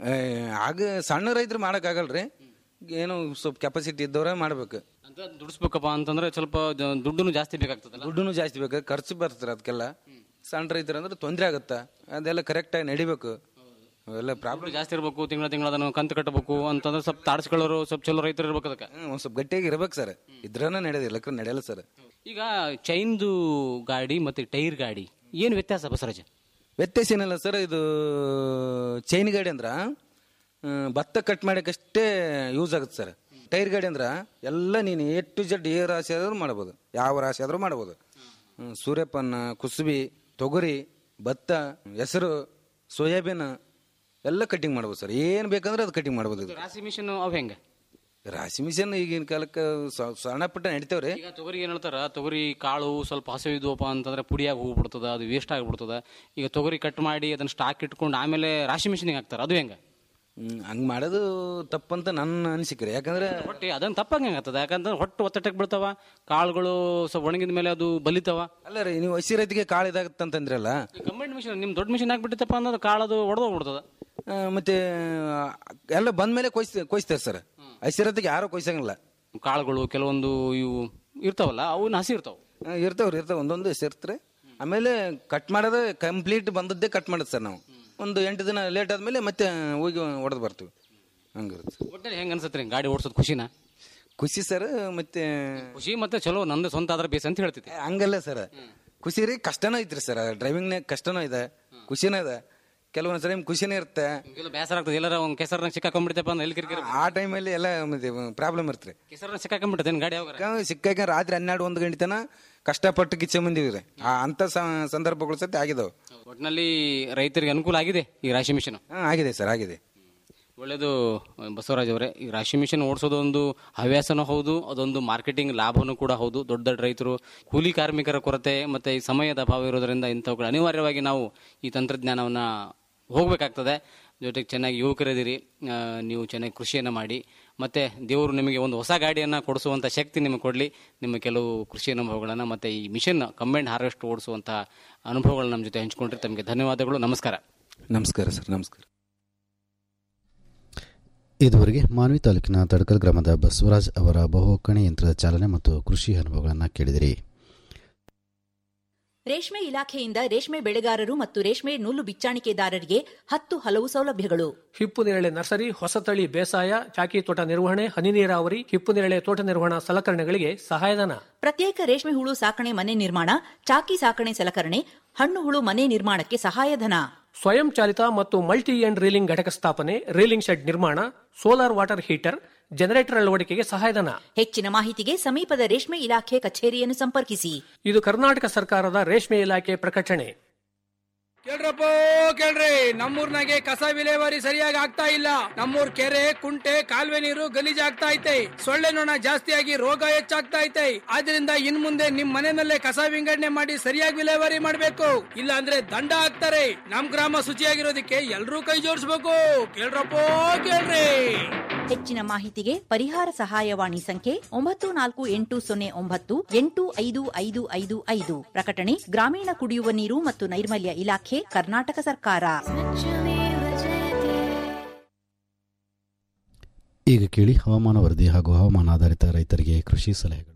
ಆಗ ಸಣ್ಣ ರೈತರು ಮಾಡೋಕ್ಕಾಗಲ್ರಿ ಏನೋ ಸ್ವಲ್ಪ ಕೆಪಾಸಿಟಿ ಇದ್ದವ್ರೆ ಮಾಡ್ಬೇಕು ಅಂತ ದುಡಿಸ್ಬೇಕಪ್ಪ ಅಂತಂದ್ರೆ ಸ್ವಲ್ಪ ದುಡ್ಡು ಜಾಸ್ತಿ ಬೇಕಾಗ್ತದಲ್ಲ ದುಡ್ಡು ಜಾಸ್ತಿ ಬೇಕು ಖರ್ಚು ಬರ್ತಾರೆ ಅದಕ್ಕೆಲ್ಲ ಸಣ್ಣ ರೈತರು ಅಂದ್ರೆ ತೊಂದರೆ ಆಗುತ್ತಾ ಅದೆಲ್ಲ ಕರೆಕ್ಟಾಗಿ ನಡಿಬೇಕು ಅವೆಲ್ಲ ಪ್ರಾಬ್ಲಮ್ ಜಾಸ್ತಿ ಇರಬೇಕು ತಿಂಗಳ ತಿಂಗಳ ಅದನ್ನು ಕಂತು ಕಟ್ಟಬೇಕು ಅಂತಂದ್ರೆ ಸ್ವಲ್ಪ ತಾಡ್ಸ್ಕೊಳ್ಳೋರು ಸ್ವಲ್ಪ ಚಲೋ ರೈತರು ಇರ್ಬೇಕು ಅದಕ್ಕೆ ಒಂದು ಸ್ವಲ್ಪ ಗಟ್ಟಿಯಾಗಿ ಇರ್ಬೇಕು ಸರ್ ಇದ್ರನ್ನ ನಡೆಯೋದು ಇಲ್ಲಕ್ಕ ನಡೆಯಲ್ಲ ಸರ್ ಈಗ ಚೈನ್ದು ಗಾಡಿ ಮತ್ತೆ ಟೈರ್ ಗಾಡಿ ಏನು ವ್ಯತ್ಯಾಸ ಬಸವರಾಜ್ ವ್ಯತ್ಯಾಸ ಏನಿಲ್ಲ ಸರ್ ಇದು ಚೈನ್ ಗಾಡಿ ಅಂದ್ರ ಆ, ಭತ್ತ ಕಟ್ ಮಾಡಕ್ಕಷ್ಟೇ ಯೂಸ್ ಆಗುತ್ತೆ ಸರ್ ಟೈರ್ ಗಾಡಿ ಅಂದ್ರ ಎಲ್ಲ ನೀನು ಎ ಟು ಜೆಡ್ ಏ ರಾಶಿ ಆದ್ರೂ ಮಾಡ್ಬೋದು ಯಾವ ರಾಶಿ ಆದ್ರೂ ಮಾಡ್ಬೋದು ಹ್ಮ್, ಸೂರ್ಯಪಾನ ಕುಸುಬಿ ತೊಗರಿ ಭತ್ತ ಹೆಸರು ಸೋಯಾಬೀನ್ ಎಲ್ಲ ಕಟಿಂಗ್ ಮಾಡ್ಬೋದು ಸರ್ ಏನು ಬೇಕಂದ್ರೆ ಅದು ಕಟಿಂಗ್ ಮಾಡ್ಬೋದು ಇದು ರಾಸಿ ಮಿಷನ್ ಅವ್ ಹೆಂಗೆ ರಾಶಿ ಮಿಷನ್ ಈಗಿನ ಕಾಲಕ್ಕೆ ಸ- ಸಣ್ಣ ಪುಟ್ಟ ನಡಿತೇವ್ರಿ ಈಗ ತೊಗರಿ ಏನ್ ಹೇಳ್ತಾರ ತೊಗರಿ ಕಾಳು ಸ್ವಲ್ಪ ಹಸು ಇದ್ವಪ್ಪ ಅಂತಂದ್ರೆ ಪುಡಿಯಾಗಿ ಹೋಗ್ಬಿಡ್ತದ ಅದು ವೇಸ್ಟ್ ಆಗಿಬಿಡ್ತದ ಈಗ ತೊಗರಿ ಕಟ್ ಮಾಡಿ ಅದನ್ನ ಸ್ಟಾಕ್ ಇಟ್ಕೊಂಡು ಆಮೇಲೆ ರಾಶಿ ಮಿಷನ್ಗೆ ಹಾಕ್ತಾರ ಅದು ಹೆಂಗ ಹ್ಮ್, ಹಂಗ್ ಮಾಡೋದು ತಪ್ಪಂತ ನನ್ನ ಅನಿಸಿಕೆ ರೀ ಯಾಕಂದ್ರೆ ಹೊಟ್ಟೆ ಅದನ್ನ ತಪ್ಪಂಗೆ ಆಗ್ತದ ಯಾಕಂದ್ರೆ ಹೊಟ್ಟು ಒತ್ತಟಕ್ಕೆ ಬೀಳ್ತಾವ ಕಾಳುಗಳು ಸ್ವಲ್ಪ ಒಣಗಿದ ಮೇಲೆ ಅದು ಬಲಿತಾವ ಅಲ್ಲ ರೀ ನೀವು ಹಸಿ ರೈತಿಗೆ ಕಾಳು ಇದಾಗುತ್ತೆ ಅಂತಂದ್ರಲ್ಲ ಕಂಬೈಂಡ್ ಮಿಷನ್ ನಿಮ್ ದೊಡ್ಡ ಮಿಷನ್ ಹಾಕ್ಬಿಟ್ಟಿತ್ತಪ್ಪ ಅಂದ್ರೆ ಕಾಳದು ಒಡೆದೋಗ್ಬಿಡ್ತದ ಆ, ಮತ್ತೆ ಆ, ಎಲ್ಲ ಬಂದ್ಮೇಲೆ ಕೊಯ್ಸ್ ಕೊಯ್ಸ್ತಾರೆ ಸರ್ ಹಸಿರತ್ತಿಗೆ ಯಾರು ಕೊಯ್ಸಂಗಿಲ್ಲ ಕಾಳುಗಳು ಕೆಲವೊಂದು ಇವು ಇರ್ತಾವಲ್ಲ ಅವನ್ನ ಹಸಿ ಇರ್ತಾವ ಆ, ಇರ್ತಾವ್ರಿ ಇರ್ತಾವ ಒಂದೊಂದು ಹೆಸರಿರ್ತಾರೆ ಆಮೇಲೆ ಕಟ್ ಮಾಡೋದು ಕಂಪ್ಲೀಟ್ ಬಂದದ್ದೇ ಕಟ್ ಮಾಡೋದು ಸರ್ ನಾವು ಒಂದು ಎಂಟು ದಿನ ಲೇಟ್ ಆದ್ಮೇಲೆ ಮತ್ತೆ ಹೋಗಿ ಹೊಡೆದು ಬರ್ತೀವಿ ಹಂಗಿರುತ್ತೆ ಒಟ್ಟಲ್ಲಿ ಹೆಂಗ್ ಅನ್ಸತ್ರಿ ಗಾಡಿ ಓಡಿಸೋದು ಖುಷಿನ ಖುಷಿ ಸರ್ ಮತ್ತೆ ಖುಷಿ ಮತ್ತೆ ಚಲೋ ನಂದು ಸ್ವಂತ ಆದ್ರೆ ಬೇಸ್ ಅಂತ ಹೇಳ್ತೈತಿ ಹಂಗಲ್ಲ ಸರ್ ಖುಷಿ ರೀ ಕಷ್ಟನೂ ಐತ್ರಿ ಸರ್ ಡ್ರೈವಿಂಗ್ನಾಗ ಕಷ್ಟನೂ ಇದೆ ಖುಷಿನೂ ಇದೆ ಕೆಲವೊಂದು ಸರಿ ಖುಷಿನೇ ಇರುತ್ತೆ ಎಲ್ಲ ಬೇಸರ ಆಗ್ತದೆ ಎಲ್ಲರ ಒಂದು ಕೆಸರ್ನಾಗ ಸಿಕ್ಕಾಕೊಂಡ್ಬಿಡ್ತಪ್ಪ ಅಂದ್ರೆ ಎಲ್ಲಿ ಕಿರಿಕಿರಿ ಆ ಟೈಮಲ್ಲಿ ಎಲ್ಲ ಪ್ರಾಬ್ಲಮ್ ಇರ್ತ್ರಿ ಕೆಸರ್ನಾಗ ಸಿಕ್ಕಾಕೊಂಡ್ಬಿಡ್ತೇನೆ ಗಾಡಿ ಯಾವಾಗ ಸಿಕ್ಕಾಗ ರಾತ್ರಿ ಹನ್ನೆರಡು ಒಂದು ಗಂಟೆ ತನ ಕಷ್ಟಪಟ್ಟು ಕಿಚ್ಚೆ ಬಂದಿವ್ರಿ ಆ ಅಂತ ಸ- ಸಂದರ್ಭಗಳು ಸತಿ ಆಗಿದಾವೆ ಒಟ್ಟಿನಲ್ಲಿ ರೈತರಿಗೆ ಅನುಕೂಲ ಆಗಿದೆ ಈ ರಾಶಿ ಮಿಷನ್ ಹಾ ಆಗಿದೆ ಸರ್ ಆಗಿದೆ ಒಳ್ಳೆಯದು ಬಸವರಾಜ್ ಅವರೇ ಈ ರಾಶಿ ಮಿಷನ್ ಓಡಿಸೋದು ಒಂದು ಹವ್ಯಾಸನೂ ಹೌದು ಅದೊಂದು ಮಾರ್ಕೆಟಿಂಗ್ ಲಾಭನೂ ಕೂಡ ಹೌದು ದೊಡ್ಡ ದೊಡ್ಡ ರೈತರು ಕೂಲಿ ಕಾರ್ಮಿಕರ ಕೊರತೆ ಮತ್ತೆ ಈ ಸಮಯದ ಅಭಾವ ಇರೋದರಿಂದ ಇಂಥವುಗಳು ಅನಿವಾರ್ಯವಾಗಿ ನಾವು ಈ ತಂತ್ರಜ್ಞಾನವನ್ನ ಹೋಗ್ಬೇಕಾಗ್ತದೆ ಜೊತೆಗೆ ಚೆನ್ನಾಗಿ ಯುವಕರಿದ್ದೀರಿ ಆ, ನೀವು ಚೆನ್ನಾಗಿ ಕೃಷಿಯನ್ನು ಮಾಡಿ ಮತ್ತೆ ದೇವರು ನಿಮಗೆ ಒಂದು ಹೊಸ ಗಾಡಿಯನ್ನು ಕೊಡಿಸುವಂಥ ಶಕ್ತಿ ನಿಮಗೆ ಕೊಡಲಿ ನಿಮ್ಮ ಕೆಲವು ಕೃಷಿ ಅನುಭವಗಳನ್ನು ಮತ್ತೆ ಈ ಮಿಷನ್ ಕಂಬೈಂಡ್ ಹಾರ್ವೆಸ್ಟ್ ಓಡಿಸುವಂಥ ಅನುಭವಗಳನ್ನ ನಮ್ಮ ಜೊತೆ ಹಂಚಿಕೊಂಡ್ರೆ ತಮಗೆ ಧನ್ಯವಾದಗಳು ನಮಸ್ಕಾರ ನಮಸ್ಕಾರ ಸರ್ ನಮಸ್ಕಾರ ಇದುವರೆಗೆ ಮಾನ್ವಿ ತಾಲೂಕಿನ ತಡಕಲ್ ಗ್ರಾಮದ ಬಸವರಾಜ್ ಅವರ ಬಹುಕಣಿ ಯಂತ್ರದ ಚಾಲನೆ ಮತ್ತು ಕೃಷಿ ಅನುಭವಗಳನ್ನು ಕೇಳಿದಿರಿ ರೇಷ್ಮೆ ಇಲಾಖೆಯಿಂದ ರೇಷ್ಮೆ ಬೆಳೆಗಾರರು ಮತ್ತು ರೇಷ್ಮೆ ನೂಲು ಬಿಚ್ಚಾಣಿಕೆದಾರರಿಗೆ ಹತ್ತು ಹಲವು ಸೌಲಭ್ಯಗಳು ಹಿಪ್ಪು ನೇರಳೆ ನರ್ಸರಿ ಹೊಸತಳಿ ಬೇಸಾಯ ಚಾಕಿ ತೋಟ ನಿರ್ವಹಣೆ ಹನಿ ನೀರಾವರಿ ಹಿಪ್ಪು ನೇರಳೆ ತೋಟ ನಿರ್ವಹಣಾ ಸಲಕರಣೆಗಳಿಗೆ ಸಹಾಯಧನ ಪ್ರತ್ಯೇಕ ರೇಷ್ಮೆ ಹುಳು ಸಾಕಣೆ ಮನೆ ನಿರ್ಮಾಣ ಚಾಕಿ ಸಾಕಣೆ ಸಲಕರಣೆ ಹಣ್ಣು ಹುಳು ಮನೆ ನಿರ್ಮಾಣಕ್ಕೆ ಸಹಾಯಧನ ಸ್ವಯಂ ಚಾಲಿತ ಮತ್ತು ಮಲ್ಟಿ ಎಂಡ್ ರೀಲಿಂಗ್ ಘಟಕ ಸ್ಥಾಪನೆ ರೀಲಿಂಗ್ ಶೆಡ್ ನಿರ್ಮಾಣ ಸೋಲಾರ್ ವಾಟರ್ ಹೀಟರ್ ಜನರೇಟರ್ ಅಳವಡಿಕೆಗೆ ಸಹಾಯಧನ ಹೆಚ್ಚಿನ ಮಾಹಿತಿಗೆ ಸಮೀಪದ ರೇಷ್ಮೆ ಇಲಾಖೆ ಕಚೇರಿಯನ್ನು ಸಂಪರ್ಕಿಸಿ ಇದು ಕರ್ನಾಟಕ ಸರ್ಕಾರದ ರೇಷ್ಮೆ ಇಲಾಖೆ ಪ್ರಕಟಣೆ ಕೇಳ್ರಪ್ಪ ಕೇಳ್ರಿ ನಮ್ಮೂರ್ನಾಗೆ ಕಸ ವಿಲೇವಾರಿ ಸರಿಯಾಗಿ ಆಗ್ತಾ ಇಲ್ಲ ನಮ್ಮೂರ್ ಕೆರೆ ಕುಂಟೆ ಕಾಲುವೆ ನೀರು ಗಲೀಜ್ ಆಗ್ತಾ ಐತೆ ಸೊಳ್ಳೆ ನೊಣ ಜಾಸ್ತಿಯಾಗಿ ರೋಗ ಹೆಚ್ಚಾಗ್ತಾ ಐತೆ ಆದ್ರಿಂದ ಇನ್ ಮುಂದೆ ನಿಮ್ ಮನೆಯಲ್ಲೇ ಕಸ ವಿಂಗಡಣೆ ಮಾಡಿ ಸರಿಯಾಗಿ ವಿಲೇವಾರಿ ಮಾಡ್ಬೇಕು ಇಲ್ಲ ಅಂದ್ರೆ ದಂಡ ಹಾಕ್ತಾರೆ ನಮ್ ಗ್ರಾಮ ಶುಚಿಯಾಗಿರೋದಕ್ಕೆ ಎಲ್ರೂ ಕೈ ಜೋಡಿಸ್ಬೇಕು ಕೇಳ್ರಪ್ಪ ಕೇಳ್ರಿ ಹೆಚ್ಚಿನ ಮಾಹಿತಿಗೆ ಪರಿಹಾರ ಸಹಾಯವಾಣಿ ಸಂಖ್ಯೆ ಒಂಬತ್ತು ನಾಲ್ಕು ಎಂಟು ಸೊನ್ನೆ ಒಂಬತ್ತು ಎಂಟು ಐದು ಐದು ಐದು ಐದು ಪ್ರಕಟಣೆ ಗ್ರಾಮೀಣ ಕುಡಿಯುವ ನೀರು ಮತ್ತು ನೈರ್ಮಲ್ಯ ಇಲಾಖೆ ಕರ್ನಾಟಕ ಸರ್ಕಾರ ಈಗ ಕೇಳಿ ಹವಾಮಾನ ವರದಿ ಹಾಗೂ ಹವಾಮಾನ ಆಧಾರಿತ ರೈತರಿಗೆ ಕೃಷಿ ಸಲಹೆಗಳು